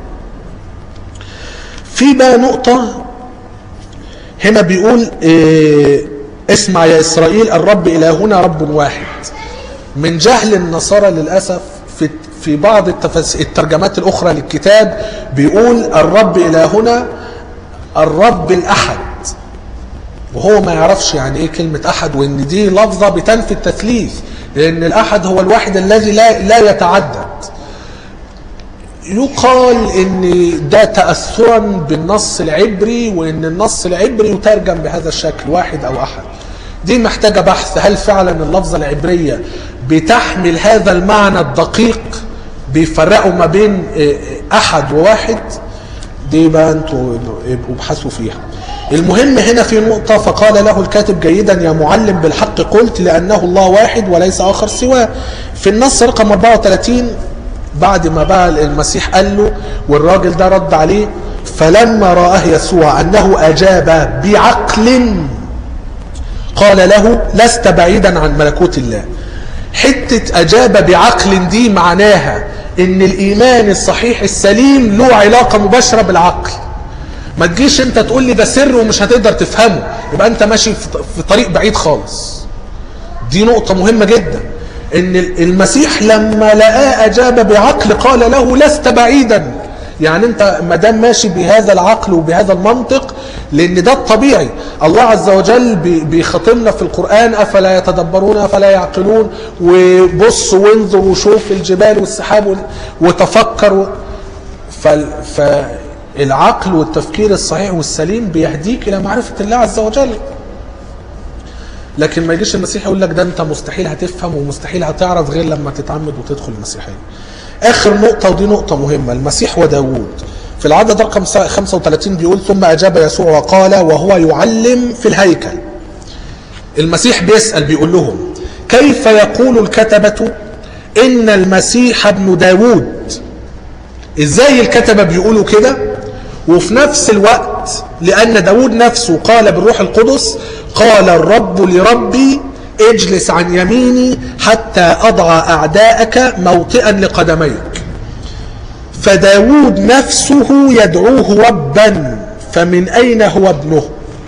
في بقى نقطة هنا بيقول إيه اسمع يا إسرائيل الرب إلهنا رب واحد من جهل النصارى للأسف في في بعض التفس... الترجمات الأخرى للكتاب بيقول الرب إلهنا الرب الأحد وهو ما يعرفش يعني ايه كلمة أحد وإن دي لفظة بتنفي التثليث لأن الأحد هو الواحد الذي لا لا يتعدد يقال ان ده تاثرا بالنص العبري وان النص العبري يترجم بهذا الشكل واحد او احد دي محتاجه بحث هل فعلا اللفظه العبريه بتحمل هذا المعنى الدقيق بيفرقوا ما بين آه، احد وواحد دي بقى انتوا ابقوا ابحثوا فيها المهم هنا في نقطة فقال له الكاتب جيدا يا معلم بالحق قلت لأنه الله واحد وليس آخر سواه في النص رقم 34 بعد ما بقى المسيح قال له والراجل ده رد عليه فلما رآه يسوع أنه أجاب بعقل قال له لست بعيدا عن ملكوت الله حتة أجاب بعقل دي معناها إن الإيمان الصحيح السليم له علاقة مباشرة بالعقل ما تجيش أنت تقول لي ده سر ومش هتقدر تفهمه يبقى أنت ماشي في في طريق بعيد خالص دي نقطة مهمة جدا ان المسيح لما لقاه اجاب بعقل قال له لست بعيدا يعني انت ما دام ماشي بهذا العقل وبهذا المنطق لان ده الطبيعي الله عز وجل بي- بيخاطبنا في القران افلا يتدبرون افلا يعقلون وبص وانظر وشوف الجبال والسحاب وال- وتفكر و... فال... فالعقل والتفكير الصحيح والسليم بيهديك الى معرفه الله عز وجل لكن ما يجيش المسيح يقول لك ده انت مستحيل هتفهم ومستحيل هتعرف غير لما تتعمد وتدخل المسيحيه. اخر نقطه ودي نقطه مهمه المسيح وداوود. في العدد رقم 35 بيقول ثم اجاب يسوع وقال وهو يعلم في الهيكل. المسيح بيسال بيقول لهم كيف يقول الكتبه ان المسيح ابن داوود ازاي الكتبه بيقولوا كده وفي نفس الوقت لان داود نفسه قال بالروح القدس قال الرب لربي اجلس عن يميني حتى اضع اعداءك موطئا لقدميك فداود نفسه يدعوه ربا فمن اين هو ابنه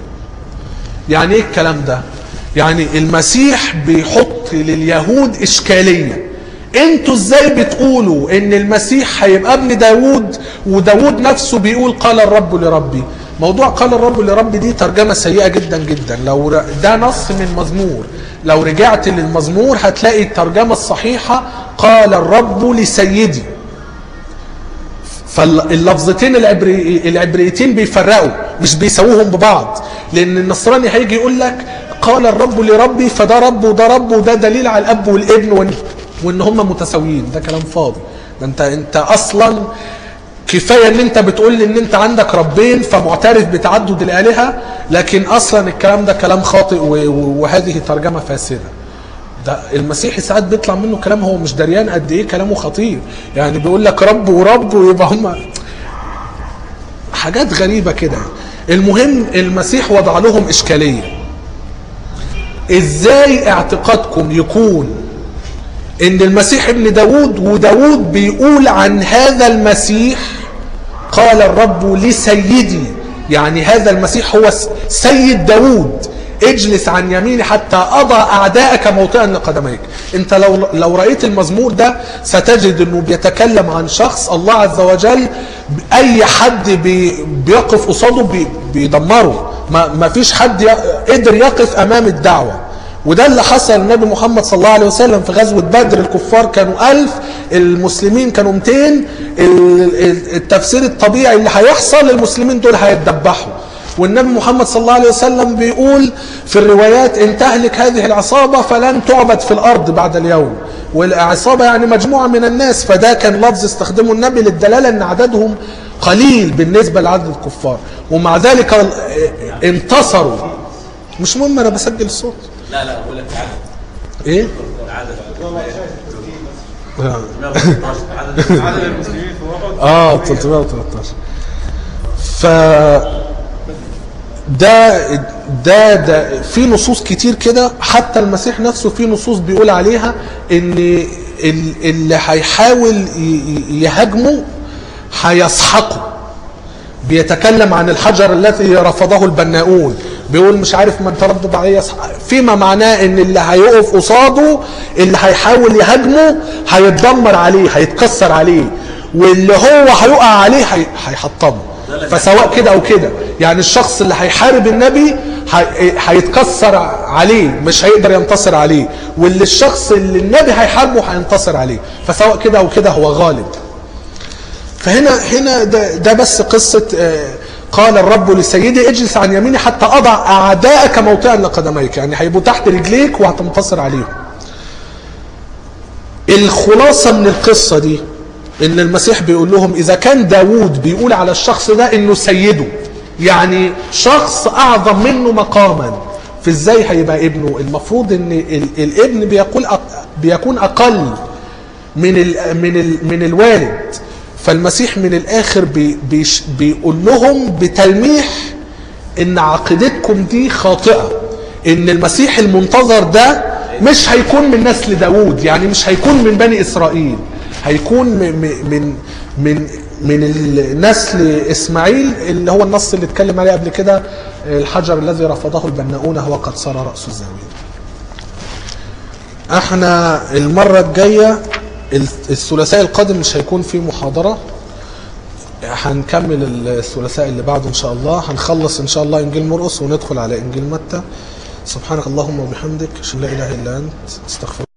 يعني ايه الكلام ده يعني المسيح بيحط لليهود اشكاليه انتوا ازاي بتقولوا ان المسيح هيبقى ابن داوود وداوود نفسه بيقول قال الرب لربي موضوع قال الرب لربي دي ترجمه سيئه جدا جدا لو ر- ده نص من مزمور لو رجعت للمزمور هتلاقي الترجمه الصحيحه قال الرب لسيدي فاللفظتين العبري العبريتين بيفرقوا مش بيساووهم ببعض لان النصراني هيجي يقول لك قال الرب لربي فده رب وده رب وده دليل على الاب والابن وان, وإن هم متساويين ده كلام فاضي ده انت انت اصلا كفايه ان انت بتقول لي ان انت عندك ربين فمعترف بتعدد الالهه لكن اصلا الكلام ده كلام خاطئ و- و- وهذه ترجمه فاسده ده المسيحي ساعات بيطلع منه كلام هو مش دريان قد ايه كلامه خطير يعني بيقول لك رب ورب ويبقى هم حاجات غريبه كده المهم المسيح وضع لهم اشكاليه ازاي اعتقادكم يكون ان المسيح ابن داود وداود بيقول عن هذا المسيح قال الرب لسيدي يعني هذا المسيح هو س- سيد داود اجلس عن يميني حتى اضع اعدائك موطئا لقدميك انت لو لو رايت المزمور ده ستجد انه بيتكلم عن شخص الله عز وجل اي حد بي بيقف قصاده بي بيدمره ما, ما فيش حد ي- قدر يقف امام الدعوه وده اللي حصل للنبي محمد صلى الله عليه وسلم في غزوة بدر الكفار كانوا ألف المسلمين كانوا 200 ال- ال- التفسير الطبيعي اللي هيحصل المسلمين دول هيتدبحوا والنبي محمد صلى الله عليه وسلم بيقول في الروايات ان تهلك هذه العصابة فلن تعبد في الأرض بعد اليوم والعصابة يعني مجموعة من الناس فده كان لفظ استخدمه النبي للدلالة ان عددهم قليل بالنسبة لعدد الكفار ومع ذلك اه، انتصروا مش مهم انا بسجل الصوت لا لا بقول لك عدد ايه عدد آه. 116 عدد عدد المسلمين في احد اه 313 ف ده ده ده في نصوص كتير كده حتى المسيح نفسه في نصوص بيقول عليها ان ال- اللي هيحاول ي- ي- يهاجمه هيسحقه بيتكلم عن الحجر الذي رفضه البناؤون بيقول مش عارف من تردد عليه يسحق فيما معناه ان اللي هيقف قصاده اللي هيحاول يهاجمه هيتدمر عليه هيتكسر عليه واللي هو هيقع عليه هي- هيحطمه فسواء كده او كده يعني الشخص اللي هيحارب النبي هي- هيتكسر عليه مش هيقدر ينتصر عليه واللي الشخص اللي النبي هيحاربه هينتصر عليه فسواء كده او كده هو غالب فهنا هنا ده, ده بس قصة آه، قال الرب لسيدي اجلس عن يميني حتى أضع أعداءك موطئا لقدميك يعني هيبقوا تحت رجليك وهتنتصر عليهم الخلاصة من القصة دي ان المسيح بيقول لهم اذا كان داوود بيقول على الشخص ده انه سيده يعني شخص اعظم منه مقاما فازاي هيبقى ابنه المفروض ان ال- الابن بيقول أق- بيكون اقل من ال من ال من الوالد فالمسيح من الاخر بي بيش بيقول لهم بتلميح ان عقيدتكم دي خاطئه ان المسيح المنتظر ده مش هيكون من نسل داوود يعني مش هيكون من بني اسرائيل هيكون م- م- من من من النسل اسماعيل اللي هو النص اللي اتكلم عليه قبل كده الحجر الذي رفضه البناؤون هو قد صار راس الزاويه احنا المره الجايه الثلاثاء القادم مش هيكون فيه محاضره هنكمل الثلاثاء اللي بعده ان شاء الله هنخلص ان شاء الله انجيل مرقس وندخل على انجيل متى سبحانك اللهم وبحمدك اشهد ان لا اله الا انت استغفرك